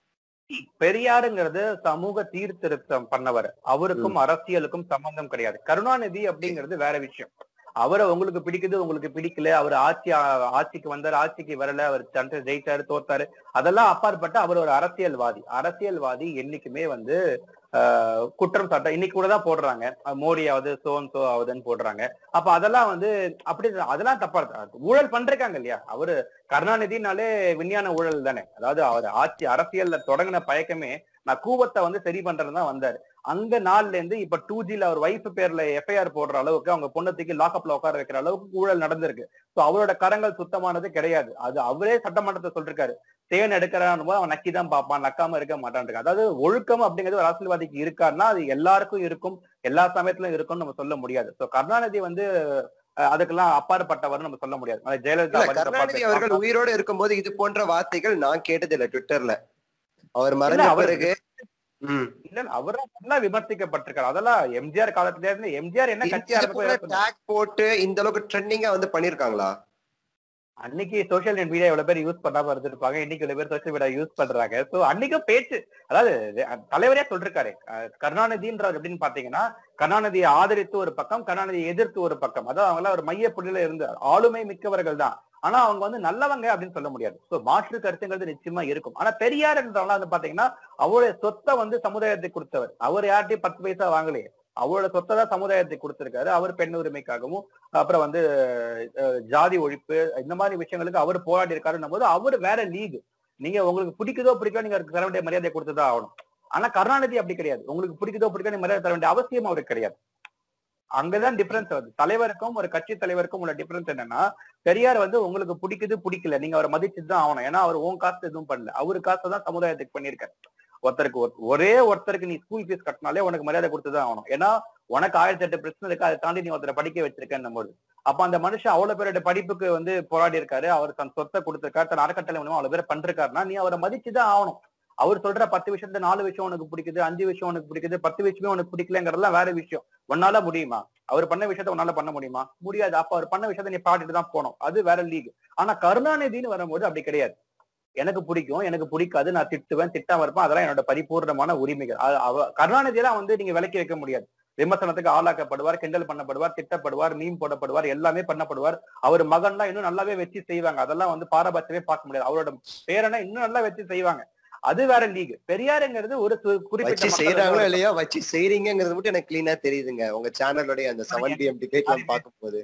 Speaker 1: பெரியாருங்கிறது சமூக சீர்திருத்தம் பண்ணவர் அவருக்கும் அரசியலுக்கும் சம்பந்தம் கிடையாது கருணாநிதி அப்படிங்கிறது வேற விஷயம் அவரை உங்களுக்கு பிடிக்குது உங்களுக்கு பிடிக்கல அவர் ஆட்சி ஆட்சிக்கு வந்தாரு ஆட்சிக்கு வரல அவர் சண்டை ஜெயிச்சாரு தோத்தாரு அதெல்லாம் அப்பாற்பட்ட அவர் ஒரு அரசியல்வாதி அரசியல்வாதி என்னைக்குமே வந்து ஆஹ், குற்றம் சாட்ட இன்னைக்கு கூட தான் போடுறாங்க அஹ், மோடி ஆகுது சோன் சோ ஆகுதுன்னு போடுறாங்க அப்ப அதெல்லாம் வந்து அப்படி அதெல்லாம் தப்பா இருக்கு ஊழல் பண்றாங்க இல்லையா அவரு கருணாநிதினாலே விஞ்ஞான ஊழல் தானே அதாவது அவர் ஆட்சி அரசியல்ல தொடங்கின பயக்கமே நான் கூவத்தை வந்து சரி பண்றதுதான் தான் வந்தாரு அங்க நாள்ல இருந்து இப்ப டூ ஜில அவர் ஒய்ஃப் பேர்ல எஃப்ஐஆர் போடுற அளவுக்கு அவங்க பொண்ணத்துக்கு லாக்அப்ல உட்கார வைக்கிற அளவுக்கு ஊழல் நடந்திருக்கு சோ அவரோட கரங்கள் சுத்தமானது கிடையாது அது அவரே சட்டமன்றத்தை சொல்லிருக்காரு தேன் எடுக்கிறான் போது அவன் நக்கி தான் பார்ப்பான் நக்காம இருக்க மாட்டான் அதாவது ஒழுக்கம் அப்படிங்கிறது ஒரு அரசியல்வாதிக்கு இருக்காருன்னா அது எல்லாருக்கும் இருக்கும் எல்லா சமயத்திலும் இருக்கும்னு நம்ம சொல்ல முடியாது சோ கருணாநிதி வந்து அஹ், அதுக்கெல்லாம் அப்பாற்பட்டவர்னு நம்ம சொல்ல முடியாது அது ஜெயலலிதா
Speaker 2: இல்ல
Speaker 1: வந்து தப்பா
Speaker 2: கருணாநிதி அவர்கள்
Speaker 1: பேசுவாங்க.
Speaker 2: உயிரோடு இருக்கும்போது இது போன்ற வார்த்தைகள் நான் கேட்டதில்ல ட்விட்டர்ல அவர் மறைஞ்ச
Speaker 1: இல்ல, அவர்
Speaker 2: பிறகு ம்
Speaker 1: இல்ல இல்ல, அவரும் நல்லா விமர்சிக்கப்பட்டிருக்காரு அதெல்லாம் எம்ஜிஆர் காலத்துல இருந்து எம்ஜிஆர் என்ன கட்சி
Speaker 2: இது போல
Speaker 1: ஆரம்பிச்சு
Speaker 2: tag போட்டு இந்த அளவுக்கு ட்ரெண்டிங்கா வந்து பண்ணிருக்காங்களா
Speaker 1: அன்னைக்கு சோஷியல் மீடியா எவ்வளவு பேர் யூஸ் பண்ணாம இருந்திருப்பாங்க இன்னைக்கு இவ்வளவு பேர் சோஷியல் மீடியா யூஸ் பண்றாங்க சோ அன்னைக்கும் பேச்சு அதாவது அஹ் தலைவரே சொல்லிருக்காரு அஹ் கருணாநிதின்றார் எப்படின்னு பாத்தீங்கன்னா கருணாநிதியை ஆதரித்து ஒரு பக்கம் கருணாநிதியை எதிர்த்து ஒரு பக்கம் அதாவது அவங்க ஒரு மைய புள்ளியில இருந்து ஆளுமை மிக்கவர்கள் தான் ஆனா அவங்க வந்து நல்லவங்க அப்படின்னு சொல்ல முடியாது சோ மாற்று கருத்துங்கிறது நிச்சயமா இருக்கும் ஆனா பெரியார் என்றவங்க வந்து பாத்தீங்கன்னா அவருடைய சொத்தை வந்து சமுதாயத்துக்கு கொடுத்தவர் அவர் யார்ட்டையும் பத்து பைசா வாங்கலையே அவரோட சொத்தை தான் சமுதாயத்துக்கு கொடுத்திருக்காரு அவர் பெண் உரிமைக்காகவும் அப்புறம் வந்து அஹ், ஜாதி ஒழிப்பு இந்த மாதிரி விஷயங்களுக்கு அவர் போராடி இருக்காருன்னும் போது அவர் வேற லீக் நீங்க உங்களுக்கு பிடிக்குதோ பிடிக்கோ நீங்க அவருக்கு தர வேண்டிய மரியாதை கொடுத்துதான் ஆகணும் ஆனா கருணாநிதி அப்படி கிடையாது உங்களுக்கு பிடிக்குதோ பிடிக்கோ நீங்க மரியாதை தர வேண்டிய அவசியம் அவருக்கு கிடையாது அங்கதான் டிஃபரன்ஸ் வருது தலைவருக்கும் ஒரு கட்சி தலைவருக்கும் உள்ள டிஃபரன்ஸ் என்னன்னா பெரியார் வந்து உங்களுக்கு பிடிக்குது பிடிக்கல நீங்க அவரை மதிச்சு தான் ஆகணும் ஏன்னா அவர் உன் காசு எதுவும் பண்ணல அவரு காசு தான் சமுதாயத்துக்கு பண்ணியிருக்காரு ஒருத்தருக்கு ஒரு- ஒரே ஒருத்தருக்கு நீ ஸ்கூல் ஃபீஸ் கட்டினாலே உனக்கு மரியாதை கொடுத்துதான் ஆகணும் ஏன்னா உனக்கு ஆயிரத்தி எட்டு பிரச்சனை இருக்கு அதை தாண்டி நீ ஒருத்தரை படிக்க வச்சிருக்கேன் போது அப்ப அந்த மனுஷன் அவ்வளவு பேரோட படிப்புக்கு வந்து போராடி இருக்காரு அவர் தன் சொத்தை கொடுத்திருக்காரு தன் அறக்கட்டளை மூலமா அவ்வளவு பேர் பண்றாருன்னா நீ அவரை மதிச்சுதான் ஆகணும் அவர் சொல்ற பத்து விஷயத்துல நாலு விஷயம் உனக்கு பிடிக்குது அஞ்சு விஷயம் உனக்கு பிடிக்குது பத்து விஷயமே உனக்கு பிடிக்கலங்கிறதுலாம் வேற விஷயம் உன்னால முடியுமா அவர் பண்ண விஷயத்த உன்னால பண்ண முடியுமா முடியாது அப்ப அவர் பண்ண விஷயத்த நீ பாடிட்டு தான் போகணும் அது வேற லீக் ஆனா கருணாநிதினு வரும்போது அப்படி கிடையாது எனக்கு பிடிக்கும் எனக்கு பிடிக்காது நான் திட்டுவேன் திட்டாம இருப்பேன் அதெல்லாம் என்னோட பரிபூர்ணமான உரிமைகள் அது அவ- கருணாநிதியெல்லாம் வந்து நீங்க விலக்கி வைக்க முடியாது விமர்சனத்துக்கு ஆளாக்கப்படுவார் கிண்டல் பண்ணப்படுவார் திட்டப்படுவார் மீன் போடப்படுவார் எல்லாமே பண்ணப்படுவார் அவர் மகன்லாம் இன்னும் நல்லாவே வச்சு செய்வாங்க அதெல்லாம் வந்து பாரபட்சமே பார்க்க முடியாது அவரோட பேரனை இன்னும் நல்லா வச்சு செய்வாங்க அது வேற லீக் பெரியாருங்கிறது ஒரு சு- குறிப்பிட்ட
Speaker 2: வச்சு
Speaker 1: மக்கள்
Speaker 2: செய்யறாங்களோ இல்லையா வச்சு செய்றீங்கிறது மட்டும் எனக்கு கிளீனா தெரியுதுங்க உங்க சேனலோட அந்த செவன் பிஎம் டிபேட் எல்லாம் பார்க்கும்போது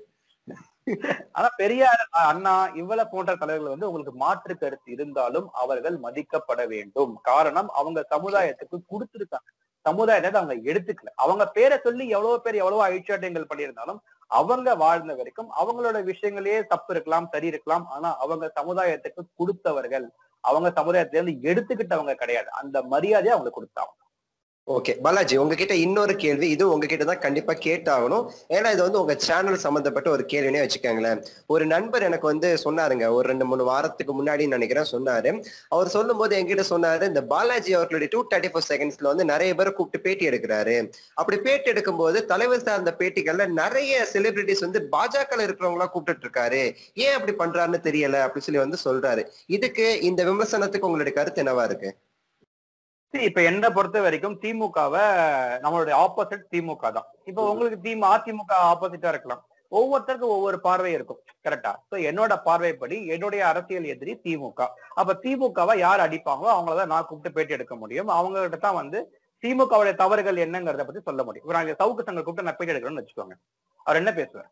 Speaker 1: ஆனா பெரியார் அஹ், அண்ணா இவ்வளவு போன்ற தலைவர்கள் வந்து உங்களுக்கு மாற்று கருத்து இருந்தாலும் அவர்கள் மதிக்கப்பட வேண்டும் காரணம் அவங்க சமுதாயத்துக்கு கொடுத்திருக்காங்க சமுதாயத்தை அவங்க எடுத்துக்கல அவங்க பேரை சொல்லி எவ்வளவு பேர் எவ்வளவு ஐச்சாட்டியங்கள் பண்ணியிருந்தாலும் அவங்க வாழ்ந்த வரைக்கும் அவங்களோட விஷயங்களே தப்பு இருக்கலாம் சரி இருக்கலாம் ஆனா அவங்க சமுதாயத்துக்கு கொடுத்தவர்கள் அவங்க சமுதாயத்துல இருந்து எடுத்துக்கிட்டவங்க கிடையாது அந்த மரியாதையை அவங்களுக்கு கொடுத்தாங்க
Speaker 2: ஓகே பாலாஜி உங்ககிட்ட இன்னொரு கேள்வி இது உங்ககிட்ட தான் கண்டிப்பா கேட்டாகணும் ஏன்னா இது வந்து உங்க சேனல் சம்பந்தப்பட்ட ஒரு கேள்வினே வச்சுக்கோங்களேன் ஒரு நண்பர் எனக்கு வந்து சொன்னாருங்க ஒரு ரெண்டு மூணு வாரத்துக்கு முன்னாடி நினைக்கிறேன் சொன்னாரு அவர் சொல்லும் போது என்கிட்ட சொன்னாரு இந்த பாலாஜி அவர்களுடைய டூ தேர்ட்டி ஃபோர் செகண்ட்ஸ்ல வந்து நிறைய பேர் கூப்பிட்டு பேட்டி எடுக்கிறாரு அப்படி பேட்டி எடுக்கும்போது தலைவர் சார்ந்த பேட்டிகள்ல நிறைய செலிபிரிட்டிஸ் வந்து பாஜக இருக்கிறவங்களா கூப்பிட்டு இருக்காரு ஏன் அப்படி பண்றாருன்னு தெரியல அப்படின்னு சொல்லி வந்து சொல்றாரு இதுக்கு இந்த விமர்சனத்துக்கு உங்களுடைய கருத்து என்னவா இருக்கு
Speaker 1: See, இப்ப என்ன பொறுத்த வரைக்கும் திமுகவை நம்மளுடைய ஆப்போசிட் திமுக தான் இப்ப உங்களுக்கு திமுக அதிமுக ஆப்போசிட்டா இருக்கலாம் ஒவ்வொருத்தருக்கும் ஒவ்வொரு பார்வை இருக்கும் கரெக்டா சோ என்னோட பார்வைப்படி என்னுடைய அரசியல் எதிரி திமுக அப்ப திமுகவை யார் அடிப்பாங்களோ அவங்களதான் நான் கூப்பிட்டு பேட்டி எடுக்க முடியும் அவங்ககிட்ட தான் வந்து திமுகவுடைய தவறுகள் என்னங்கிறத பத்தி சொல்ல முடியும் இப்ப நான் சவுக்கு சங்கர் கூப்பிட்டு நான் பேட்டி எடுக்கிறேன்னு வச்சுக்கோங்க அவர் என்ன பேசுவார்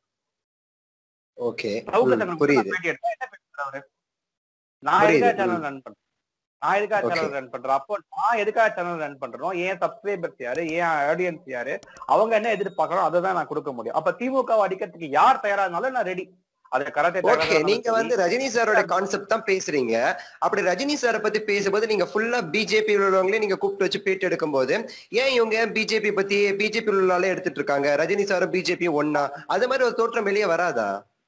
Speaker 2: ஓகே
Speaker 1: சவுக்கு சங்கர் கூப்பிட்டு
Speaker 2: புரியுது
Speaker 1: நான் பேட்டி எடுத்தா என்ன பேசுறாரு அவரு நான்
Speaker 2: புரியுது,
Speaker 1: எதுக்காக சேனல் ரன் பண்றேன் நான் எதுக்காக
Speaker 2: Okay.
Speaker 1: சேனல் ரன் பண்றேன் அப்போ நான் எதுக்காக சேனல் ரன் பண்றோம் ஏன் சப்ஸ்கிரைபர்ஸ் யாரு ஏன் ஆடியன்ஸ் யாரு அவங்க என்ன எதிர்பார்க்கறோம் அதை தான் நான் கொடுக்க முடியும் அப்ப திமுக அடிக்கிறதுக்கு யார் தயாரா இருந்தாலும் நான் ரெடி அது கராத்தே
Speaker 2: ஓகே நீங்க வந்து ரஜினி சாரோட கான்செப்ட் தான் பேசுறீங்க அப்படி ரஜினி சாரை பத்தி பேசும்போது நீங்க ஃபுல்லா பிஜேபி உள்ளவங்களே நீங்க கூப்பிட்டு வச்சு பேட்டி எடுக்கும்போது ஏன் இவங்க பிஜேபி பத்தி பிஜேபி உள்ளாலே எடுத்துட்டு இருக்காங்க ரஜினி சாரும் பிஜேபி ஒன்னா அது மாதிரி ஒரு தோற்றம் வெளியே வராதா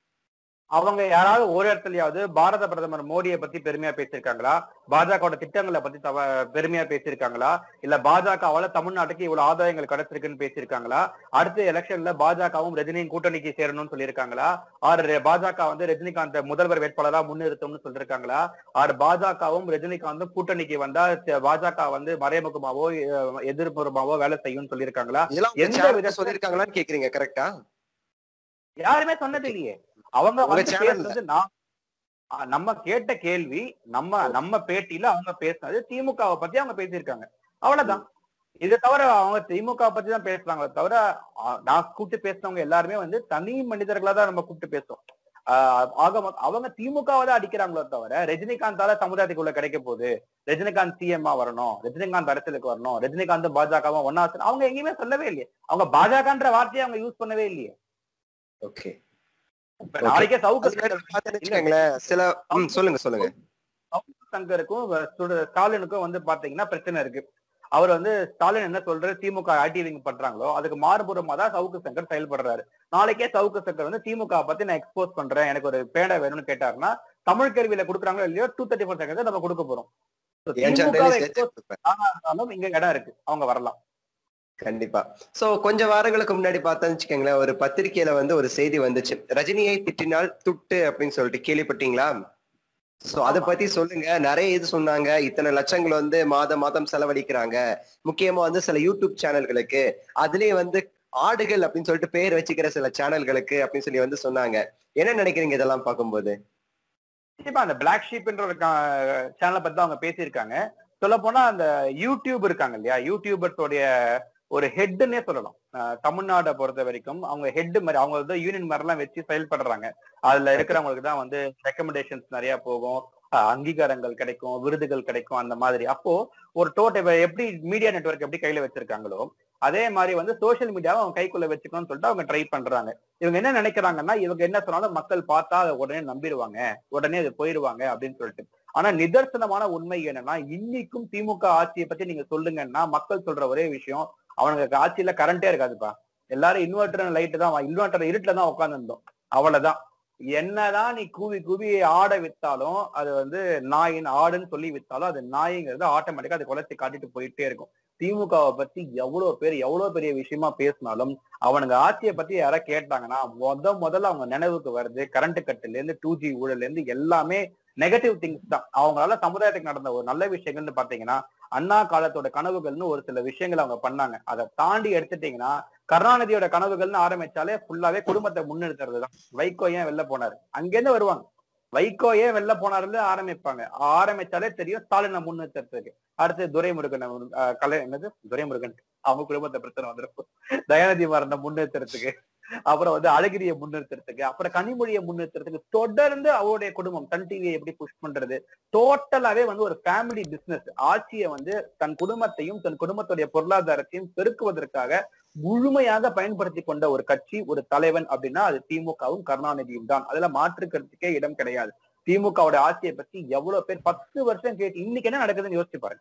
Speaker 1: அவங்க யாராவது ஒரு இடத்துலயாவது பாரத பிரதமர் மோடியை பத்தி பெருமையா பேசியிருக்காங்களா பாஜகவோட திட்டங்களை பத்தி தவ பெருமையா பேசியிருக்காங்களா இல்ல பாஜகவால தமிழ்நாட்டுக்கு இவ்வளவு ஆதாயங்கள் கிடைச்சிருக்குன்னு பேசியிருக்காங்களா அடுத்த எலெக்ஷன்ல பாஜகவும் ரஜினியும் கூட்டணிக்கு சேரணும்னு சொல்லியிருக்காங்களா ஆறு பாஜக வந்து ரஜினிகாந்த் முதல்வர் வேட்பாளரா முன்னிறுத்தும்னு சொல்லியிருக்காங்களா ஆறு பாஜகவும் ரஜினிகாந்தும் கூட்டணிக்கு வந்தா த- பாஜக வந்து மறைமுகமாவோ அஹ், எதிர்ப்புறமாவோ வேலை செய்யும்னு சொல்லியிருக்காங்களா
Speaker 2: இதெல்லாம்
Speaker 1: எந்த
Speaker 2: எந்த
Speaker 1: விதத்துல-
Speaker 2: சொல்லிருக்காங்களான்னு கேக்குறீங்க கரெக்டா
Speaker 1: யாருமே சொன்னது இல்லையே அவங்க
Speaker 2: உங்க
Speaker 1: வந்து
Speaker 2: channel ல.
Speaker 1: பேசுனது நான் ஆ, நம்ம கேட்ட கேள்வி நம்ம நம்ம பேட்டியில அவங்க பேசுனது திமுகவை பத்தி அவங்க பேசியிருக்காங்க அவ்வளவுதான் இது தவிர அவங்க திமுக பத்தி தான் பேசுறாங்களே தவிர ஆ, நான் கூப்பிட்டு பேசுனவங்க எல்லாருமே வந்து தனி மனிதர்களா தான் நம்ம கூப்பிட்டு பேசுறோம் ஆஹ் ஆக மொத்த- அவங்க திமுகவை தான் அடிக்கிறாங்களோ தவிர ரஜினிகாந்தால சமுதாயத்துக்குள்ள கிடைக்க போகுது ரஜினிகாந்த் சிஎம்ஆ வரணும் ரஜினிகாந்த் அரசியலுக்கு வரணும் ரஜினிகாந்த் பாஜகவும் ஒன்னா அவங்க எங்கேயுமே சொல்லவே இல்லையே அவங்க பாஜகன்ற வார்த்தையை அவங்க யூஸ் பண்ணவே இல்லையே
Speaker 2: ஓகே
Speaker 1: இப்ப நாளைக்கே சவுக்கு
Speaker 2: பாத்தீங்கன்னு வச்சுக்கோங்களேன் சில ம், சொல்லுங்க சொல்லுங்க
Speaker 1: சங்கருக்கும் சுட- ஸ்டாலினுக்கும் வந்து பாத்தீங்கன்னா பிரச்சனை இருக்கு அவர் வந்து ஸ்டாலின் என்ன சொல்றாரு திமுக ஐடி விங் பண்றாங்களோ அதுக்கு மாறுபுறமா தான் சவுக்கு சங்கர் செயல்படுறாரு நாளைக்கே சவுக்கு சங்கர் வந்து திமுக பத்தி நான் எக்ஸ்போஸ் பண்றேன் எனக்கு ஒரு பேடை வேணும்னு கேட்டாருன்னா தமிழ் கேள்வியில கொடுக்குறாங்களோ இல்லையோ டூ தேர்ட்டி ஃபோர் செகண்ட் நம்ம கொடுக்க போறோம் So,
Speaker 2: என்
Speaker 1: திமுக
Speaker 2: channel
Speaker 1: வை
Speaker 2: சேர்த்து
Speaker 1: expose
Speaker 2: கொடுப்பேன்.
Speaker 1: பண்ணாலும் இங்க இடம் இருக்கு அவங்க வரலாம்
Speaker 2: கண்டிப்பா சோ கொஞ்ச வாரங்களுக்கு முன்னாடி பார்த்தோம்னு வச்சுக்கோங்களேன் ஒரு பத்திரிக்கையில வந்து ஒரு செய்தி வந்துச்சு ரஜினியை திட்டினால் துட்டு அப்படின்னு சொல்லிட்டு கேள்விப்பட்டீங்களா சோ அத பத்தி சொல்லுங்க நிறைய இது சொன்னாங்க இத்தனை லட்சங்கள் வந்து மாதம் மாதம் செலவழிக்கிறாங்க முக்கியமா வந்து சில யூடியூப் சேனல்களுக்கு அதுலயே வந்து ஆடுகள் அப்படின்னு சொல்லிட்டு பேர் வச்சுக்கிற சில சேனல்களுக்கு அப்படின்னு சொல்லி வந்து சொன்னாங்க என்ன நினைக்கிறீங்க இதெல்லாம் பார்க்கும்போது
Speaker 1: கண்டிப்பா அந்த பிளாக் ஷீப்ன்ற ஒரு சேனலை பத்தி தான் அவங்க பேசியிருக்காங்க சொல்ல போனா அந்த யூடியூப் இருக்காங்க இல்லையா யூடியூபர்ஸோடைய ஒரு ஹெட்னே சொல்லலாம் அஹ் தமிழ்நாடை பொறுத்த வரைக்கும் அவங்க ஹெட் மாதிரி அவங்க வந்து யூனியன் மாதிரி எல்லாம் வச்சு செயல்படுறாங்க அதுல இருக்கிறவங்களுக்கு தான் வந்து ரெக்கமெண்டேஷன்ஸ் நிறைய போகும் அஹ் அங்கீகாரங்கள் கிடைக்கும் விருதுகள் கிடைக்கும் அந்த மாதிரி அப்போ ஒரு டோட்டல் எப்படி மீடியா நெட்வொர்க் எப்படி கையில வச்சிருக்காங்களோ அதே மாதிரி வந்து சோஷியல் மீடியாவை அவங்க கைக்குள்ள வச்சுக்கணும்னு சொல்லிட்டு அவங்க ட்ரை பண்றாங்க இவங்க என்ன நினைக்கிறாங்கன்னா இவங்க என்ன சொன்னாலும் மக்கள் பார்த்தா அதை உடனே நம்பிடுவாங்க உடனே அது போயிருவாங்க அப்படின்னு சொல்லிட்டு ஆனா நிதர்சனமான உண்மை என்னன்னா இன்னைக்கும் திமுக ஆட்சியை பத்தி நீங்க சொல்லுங்கன்னா மக்கள் சொல்ற ஒரே விஷயம் அவனுக்கு ஆட்சியில கரண்டே இருக்காதுப்பா எல்லாரும் இன்வெர்டர் லைட் தான் இன்வெர்டர் இருட்டுல தான் உட்காந்துருந்தோம் அவ்வளவுதான் என்னதான் நீ கூவி கூவி ஆடை வித்தாலும் அது வந்து நாயின் ஆடுன்னு சொல்லி வித்தாலும் அது நாய்ங்கிறது ஆட்டோமேட்டிக்கா அது குலைச்சி காட்டிட்டு போயிட்டே இருக்கும் திமுகவை பத்தி எவ்வளவு பேர் எவ்வளவு பெரிய விஷயமா பேசினாலும் அவனுங்க ஆட்சியை பத்தி யாராவது கேட்டாங்கன்னா முத முதல்ல அவங்க நினைவுக்கு வருது கரண்ட் கட்டுல இருந்து டூ ஜி ஊழல்ல இருந்து எல்லாமே நெகட்டிவ் திங்ஸ் தான் அவங்களால சமுதாயத்துக்கு நடந்த ஒரு நல்ல விஷயங்கள்னு பாத்தீங்கன்னா அண்ணா காலத்தோட கனவுகள்னு ஒரு சில விஷயங்கள் அவங்க பண்ணாங்க அதை தாண்டி எடுத்துட்டீங்கன்னா கருணாநிதியோட கனவுகள்னு ஆரம்பிச்சாலே ஃபுல்லாவே குடும்பத்தை முன்னிறுத்துறது தான் வைகோ ஏன் வெளில போனாரு அங்கேருந்து வருவாங்க வைகோ ஏன் வெளில போனாருன்னு ஆரம்பிப்பாங்க ஆரம்பிச்சாலே தெரியும் ஸ்டாலினை முன்னிறுத்துறதுக்கு அடுத்து துரைமுருகன் அஹ், கலை என்னது துரைமுருகன் அவங்க குடும்பத்தை பிரச்சனை வந்திருக்கும் தயாநிதி மாறனை முன்னிறுத்துறதுக்கு அப்புறம் வந்து அழகிரியை முன்னிறுத்துறதுக்கு அப்புறம் கனிமொழியை முன்னிறுத்துறதுக்கு தொடர்ந்து அவருடைய குடும்பம் சன் டிவியை எப்படி புஷ் பண்றது டோட்டலாவே வந்து ஒரு ஃபேமிலி பிசினஸ் ஆட்சியை வந்து தன் குடும்பத்தையும் தன் குடும்பத்துடைய பொருளாதாரத்தையும் பெருக்குவதற்காக முழுமையாக பயன்படுத்தி கொண்ட ஒரு கட்சி ஒரு தலைவன் அப்படின்னா அது திமுகவும் கருணாநிதியும் தான் அதுல மாற்றுக்கிறதுக்கே இடம் கிடையாது திமுகவோட ஆட்சியை பத்தி எவ்வளவு பேர் பத்து வருஷம் கேட்டு இன்னைக்கு என்ன நடக்குதுன்னு யோசிச்சு பாருங்க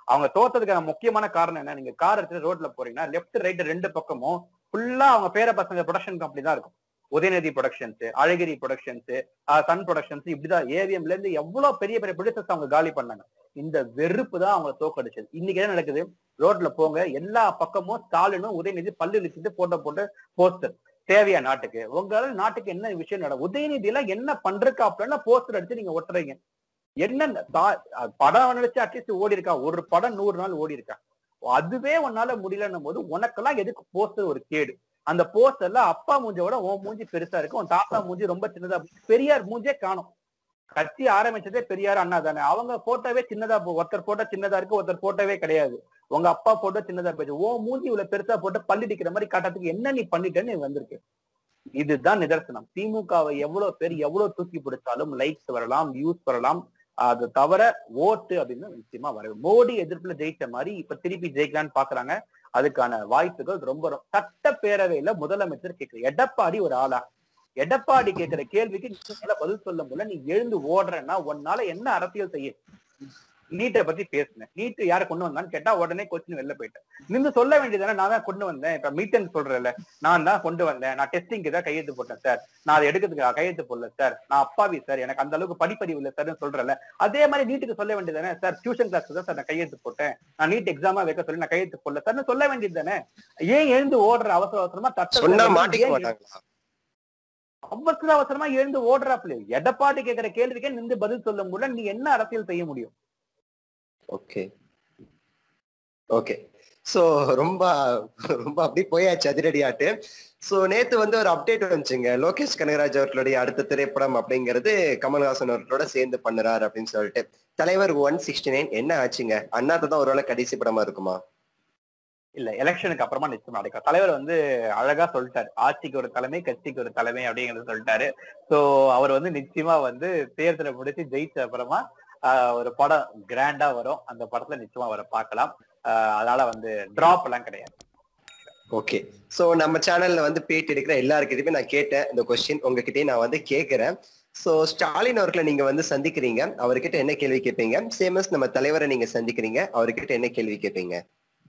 Speaker 1: அவங்க தோத்ததுக்கான முக்கியமான காரணம் என்ன நீங்க கார் எடுத்து ரோட்ல போறீங்கன்னா லெஃப்ட் ரைட் ரெண்டு பக்கமும் ஃபுல்லா அவங்க பேர பசங்க ப்ரொடக்ஷன் கம்பெனி தான் இருக்கும் உதயநிதி ப்ரொடக்ஷன்ஸ் அழகிரி ப்ரொடக்ஷன்ஸ் சன் ப்ரொடக்ஷன்ஸ் இப்படிதான் ஏவிஎம்ல இருந்து எவ்வளவு பெரிய பெரிய ப்ரொடியூசர்ஸ் அவங்க காலி பண்ணாங்க இந்த வெறுப்பு தான் அவங்களை தோக்கடிச்சது இன்னைக்கு என்ன நடக்குது ரோட்ல போங்க எல்லா பக்கமும் ஸ்டாலினும் உதயநிதி பல்லு இழுத்துட்டு போட்டோ போட்டு போஸ்டர் தேவையா நாட்டுக்கு உங்களால நாட்டுக்கு என்ன விஷயம் நட உதயநிதி எல்லாம் என்ன பண்றக்காப்லன்னா போஸ்டர் அடிச்சு நீங்க ஒட்டுறீங்க என்ன தா- படம் நினைச்சு அட்லீஸ்ட் ஓடி இருக்கா ஒரு படம் நூறு நாள் ஓடி இருக்கா அதுவே உன்னால முடியலன்னும் போது உனக்கெல்லாம் எதுக்கு போஸ்டர் ஒரு கேடு அந்த போஸ்டர்ல அப்பா மூஞ்சோட உன் மூஞ்சி பெருசா இருக்கு உன் தாத்தா மூஞ்சி ரொம்ப சின்னதா இருக்கு. பெரியார் மூஞ்சே காணும் கட்சி ஆரம்பிச்சதே பெரியார் அண்ணா தானே அவங்க போட்டோவே சின்னதா போ- ஒருத்தர் போட்டோ சின்னதா இருக்கு ஒருத்தர் போட்டோவே கிடையாது உங்க அப்பா போட்டோ சின்னதா போயிடுச்சு ஓ மூஞ்சி இவ்வளவு பெருசா போட்டு பல்லிடிக்கிற மாதிரி காட்டுறதுக்கு என்ன நீ பண்ணிட்டேன்னு நீ வந்திருக்கு இதுதான் நிதர்சனம் திமுகவை எவ்வளவு பேர் எவ்வளவு தூக்கி பிடிச்சாலும் லைக்ஸ் வரலாம் வியூஸ் வரலாம் அது தவிர ஓட்டு அப்படின்னு நிச்சயமா வரும் மோடி எதிர்ப்புல ஜெயிச்ச மாதிரி இப்ப திருப்பி ஜெயிக்கலான்னு பாக்குறாங்க அதுக்கான வாய்ப்புகள் ரொம்ப ரொம்ப- சட்டப்பேரவையில முதலமைச்சர் கேட்கிற எடப்பாடி ஒரு ஆளா எடப்பாடி கேட்கிற கேள்விக்கு நீ பதில் சொல்ல முடியல நீ எழுந்து ஓடுறன்னா உன்னால என்ன அரசியல் செய்ய நீட்டை பத்தி பேசுனேன் நீட்டு யார கொண்டு வந்தான்னு கேட்டா உடனே கொஸ்டின் வெளில போயிட்டேன் நின்று சொல்ல வேண்டியதானே நான் தான் கொண்டு வந்தேன் இப்ப மீட்டன் சொல்றேன்ல நான் தான் கொண்டு வந்தேன் நான் டெஸ்டிங்க்கு தான் கையெழுத்து போட்டேன் சார் நான் அதை எடுக்கிறதுக்கு கையெழுத்து போடல சார் நான் அப்பாவி சார் எனக்கு அந்த அளவுக்கு படிப்பறிவு இல்லை சார்னு சொல்றேன்ல அதே மாதிரி நீட்டுக்கு சொல்ல வேண்டியதானே சார் டியூஷன் கிளாஸ் தான் சார் நான் கையெழுத்து போட்டேன் நான் நீட் எக்ஸாமா வைக்க சொல்லி நான் கையெழுத்து போடல சார்னு சொல்ல வேண்டியது தானே ஏன் எழுந்து ஓடுற அவசர அவசரமா
Speaker 2: சொன்னா
Speaker 1: தட்ட
Speaker 2: மாட்டிக்க மாட்டாங்களா
Speaker 1: அவசர அவசரமா எழுந்து ஓடுறாப்ல எடப்பாடி கேட்கிற கேள்விக்கே நின்று பதில் சொல்ல முடியல நீ என்ன அரசியல் செய்ய முடியும்
Speaker 2: ஓகே ஓகே சோ ரொம்ப ரொம்ப அப்படி போயாச்சு அதிரடியாட்டு சோ நேத்து வந்து ஒரு அப்டேட் வந்துச்சுங்க லோகேஷ் கனகராஜ் அவர்களுடைய அடுத்த திரைப்படம் அப்படிங்கிறது கமல்ஹாசன் அவர்களோட சேர்ந்து பண்ணுறாரு அப்படின்னு சொல்லிட்டு தலைவர் ஒன் சிக்ஸ்டி நைன் என்ன ஆச்சுங்க அண்ணாத்த தான் ஒருவேளை கடைசி படமா இருக்குமா
Speaker 1: இல்ல எலெக்ஷனுக்கு அப்புறமா நிச்சயமா நடக்கும் தலைவர் வந்து அழகா சொல்லிட்டாரு ஆட்சிக்கு ஒரு தலைமை கட்சிக்கு ஒரு தலைமை அப்படிங்கறது சொல்லிட்டாரு சோ அவர் வந்து நிச்சயமா வந்து தேர்தலை முடிச்சு ஜெயிச்ச அப்புறமா ஆஹ், ஒரு படம் கிராண்டா வரும் அந்த படத்துல நிச்சயமா அவரை பார்க்கலாம் ஆஹ், அதனால வந்து டிராப் எல்லாம் கிடையாது
Speaker 2: ஓகே சோ நம்ம சேனல்ல வந்து பேட்டி எடுக்கிற எல்லாருக்கிட்டையுமே நான் கேட்டேன் இந்த கொஸ்டின் உங்ககிட்டயும் நான் வந்து கேட்கிறேன் சோ ஸ்டாலின் அவர்களை நீங்க வந்து சந்திக்கிறீங்க அவர்கிட்ட என்ன கேள்வி கேட்பீங்க சேமஸ் நம்ம தலைவரை நீங்க சந்திக்கிறீங்க அவர்கிட்ட என்ன கேள்வி கேட்பீங்க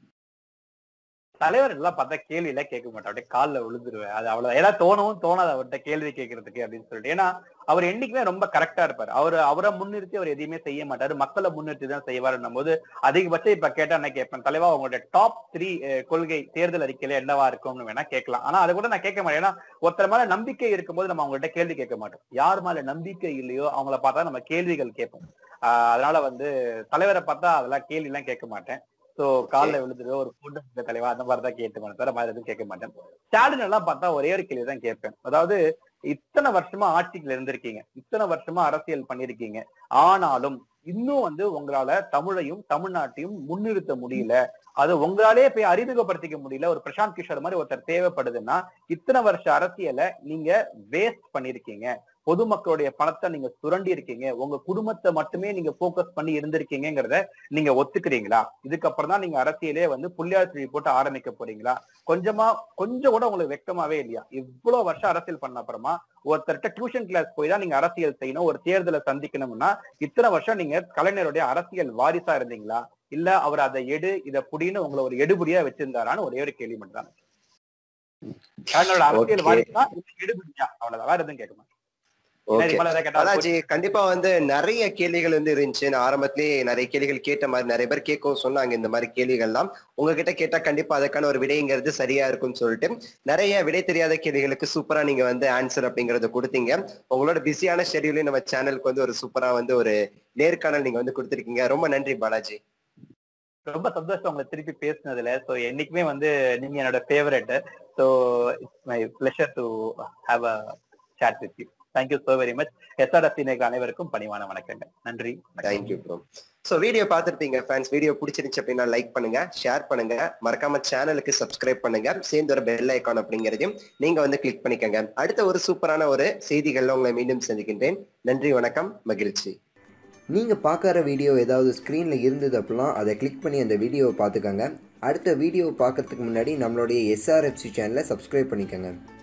Speaker 1: தலைவர் எல்லாம் பார்த்தா கேள்வி எல்லாம் கேட்க மாட்டேன் அப்படியே காலில் விழுந்துருவேன் அது அவ்வளவு ஏதாவது தோணவும் தோணாது அவர்கிட்ட கேள்வி கேட்கறதுக்கு அப்படின்னு சொல்லிட்டு ஏன்னா அவர் என்னைக்குமே ரொம்ப கரெக்டா இருப்பாரு அவர் அவரை முன்னிறுத்தி அவர் எதையுமே செய்ய மாட்டாரு மக்களை முன்னிறுத்தி தான் செய்வாருன்னும் போது அதிகபட்சம் இப்ப கேட்டா என்ன கேட்பேன் தலைவா உங்களுடைய டாப் த்ரீ கொள்கை தேர்தல் அறிக்கையில என்னவா இருக்கும்னு வேணா கேட்கலாம் ஆனா அதை கூட நான் கேட்க மாட்டேன் ஏன்னா ஒருத்தர் மேல நம்பிக்கை இருக்கும்போது நம்ம அவங்கள்ட்ட கேள்வி கேட்க மாட்டோம் யார் மேல நம்பிக்கை இல்லையோ அவங்கள பார்த்தா நம்ம கேள்விகள் கேட்போம் ஆஹ் அதனால வந்து தலைவரை பார்த்தா அதெல்லாம் கேள்வி எல்லாம் கேட்க மாட்டேன் சோ காலில் விழுந்துரு ஒரு பொண்ணு இந்த தலைவா அந்த மாதிரி தான் கேட்டு தவிர மாதிரி எதுவும் கேட்க மாட்டேன் ஸ்டாலின் எல்லாம் பார்த்தா ஒரே ஒரு கேள்வி தான் கேட்பேன் அதாவது இத்தனை வருஷமா ஆட்சிக்குள்ள இருந்திருக்கீங்க இத்தனை வருஷமா அரசியல் பண்ணிருக்கீங்க ஆனாலும் இன்னும் வந்து உங்களால தமிழையும் தமிழ்நாட்டையும் முன்னிறுத்த முடியல அது உங்களாலே போய் அறிமுகப்படுத்திக்க முடியல ஒரு பிரசாந்த் கிஷோர் மாதிரி ஒருத்தர் தேவைப்படுதுன்னா இத்தனை வருஷ அரசியலை நீங்க வேஸ்ட் பண்ணிருக்கீங்க பொதுமக்களுடைய பணத்தை நீங்க சுரண்டி இருக்கீங்க உங்க குடும்பத்தை மட்டுமே நீங்க போக்கஸ் பண்ணி இருந்திருக்கீங்கிறத நீங்க ஒத்துக்கிறீங்களா இதுக்கப்புறம் தான் நீங்க அரசியலே வந்து புள்ளியார் சுழி போட்டு ஆரம்பிக்க போறீங்களா கொஞ்சமா கொஞ்சம் கூட உங்களுக்கு வெக்கமாவே இல்லையா இவ்வளவு வருஷம் அரசியல் பண்ண அப்புறமா ஒருத்தர்கிட்ட டியூஷன் கிளாஸ் போய் தான் நீங்க அரசியல் செய்யணும் ஒரு தேர்தலை சந்திக்கணும்னா இத்தனை வருஷம் நீங்க கலைஞருடைய அரசியல் வாரிசா இருந்தீங்களா இல்ல அவர் அதை எடு இத புடின்னு உங்களை ஒரு எடுபடியா வச்சிருந்தாரான்னு ஒரே ஒரு கேள்வி மட்டும் தான் கலைஞரோட அரசியல்
Speaker 2: Okay.
Speaker 1: வாரிசா இல்ல எடுபடியா அவ்வளவுதான் வேற எதுவும் கேட்க மாட்டேன்
Speaker 2: ஓகே
Speaker 1: இதுக்கு மேல ஏதாவது கேட்டா
Speaker 2: பாலாஜி கண்டிப்பா வந்து நிறைய கேள்விகள் வந்து இருந்துச்சு நான் ஆரம்பத்திலேயே நிறைய கேள்விகள் கேட்ட மாதிரி நிறைய பேர் கேட்கவும் சொன்னாங்க இந்த மாதிரி கேள்விகள்லாம் உங்ககிட்ட கேட்டா கண்டிப்பா அதுக்கான ஒரு விடைங்கிறது சரியா இருக்கும்னு சொல்லிட்டு நிறைய விடை தெரியாத கேள்விகளுக்கு சூப்பரா நீங்க வந்து ஆன்சர் அப்படிங்கறத கொடுத்தீங்க உங்களோட பிஸியான ஷெடியூலையும் நம்ம சேனலுக்கு வந்து ஒரு சூப்பரா வந்து ஒரு நேர்காணல் நீங்க வந்து கொடுத்திருக்கீங்க ரொம்ப நன்றி பாலாஜி
Speaker 1: ரொம்ப சந்தோஷம் உங்களை திருப்பி பேசினதுல சோ என்னைக்குமே வந்து நீங்க என்னோட favourite so it's my pleasure to have a chat with you thank you so very much SRS நேர்கள் அனைவருக்கும் பணிவான வணக்கங்கள் நன்றி
Speaker 2: தேங்க்யூ ப்ரோ ஸோ வீடியோ பார்த்துருப்பீங்க ஃபேன்ஸ் வீடியோ பிடிச்சிருந்துச்சு அப்படின்னா லைக் பண்ணுங்க ஷேர் பண்ணுங்க மறக்காம சேனலுக்கு சப்ஸ்கிரைப் பண்ணுங்க சேர்ந்து ஒரு பெல் ஐக்கான் அப்படிங்கிறதையும் நீங்க வந்து கிளிக் பண்ணிக்கங்க அடுத்த ஒரு சூப்பரான ஒரு செய்திகள்ல உங்களை மீண்டும் சந்திக்கின்றேன் நன்றி வணக்கம் மகிழ்ச்சி
Speaker 4: நீங்கள் பார்க்குற வீடியோ ஏதாவது ஸ்க்ரீனில் இருந்தது அப்படின்னா அதை கிளிக் பண்ணி அந்த வீடியோவை பார்த்துக்கோங்க அடுத்த வீடியோ பார்க்கறதுக்கு முன்னாடி நம்மளுடைய எஸ்ஆர்எஃப்சி சேனலை சப்ஸ்கிரைப் பண்ணிக்கோங்க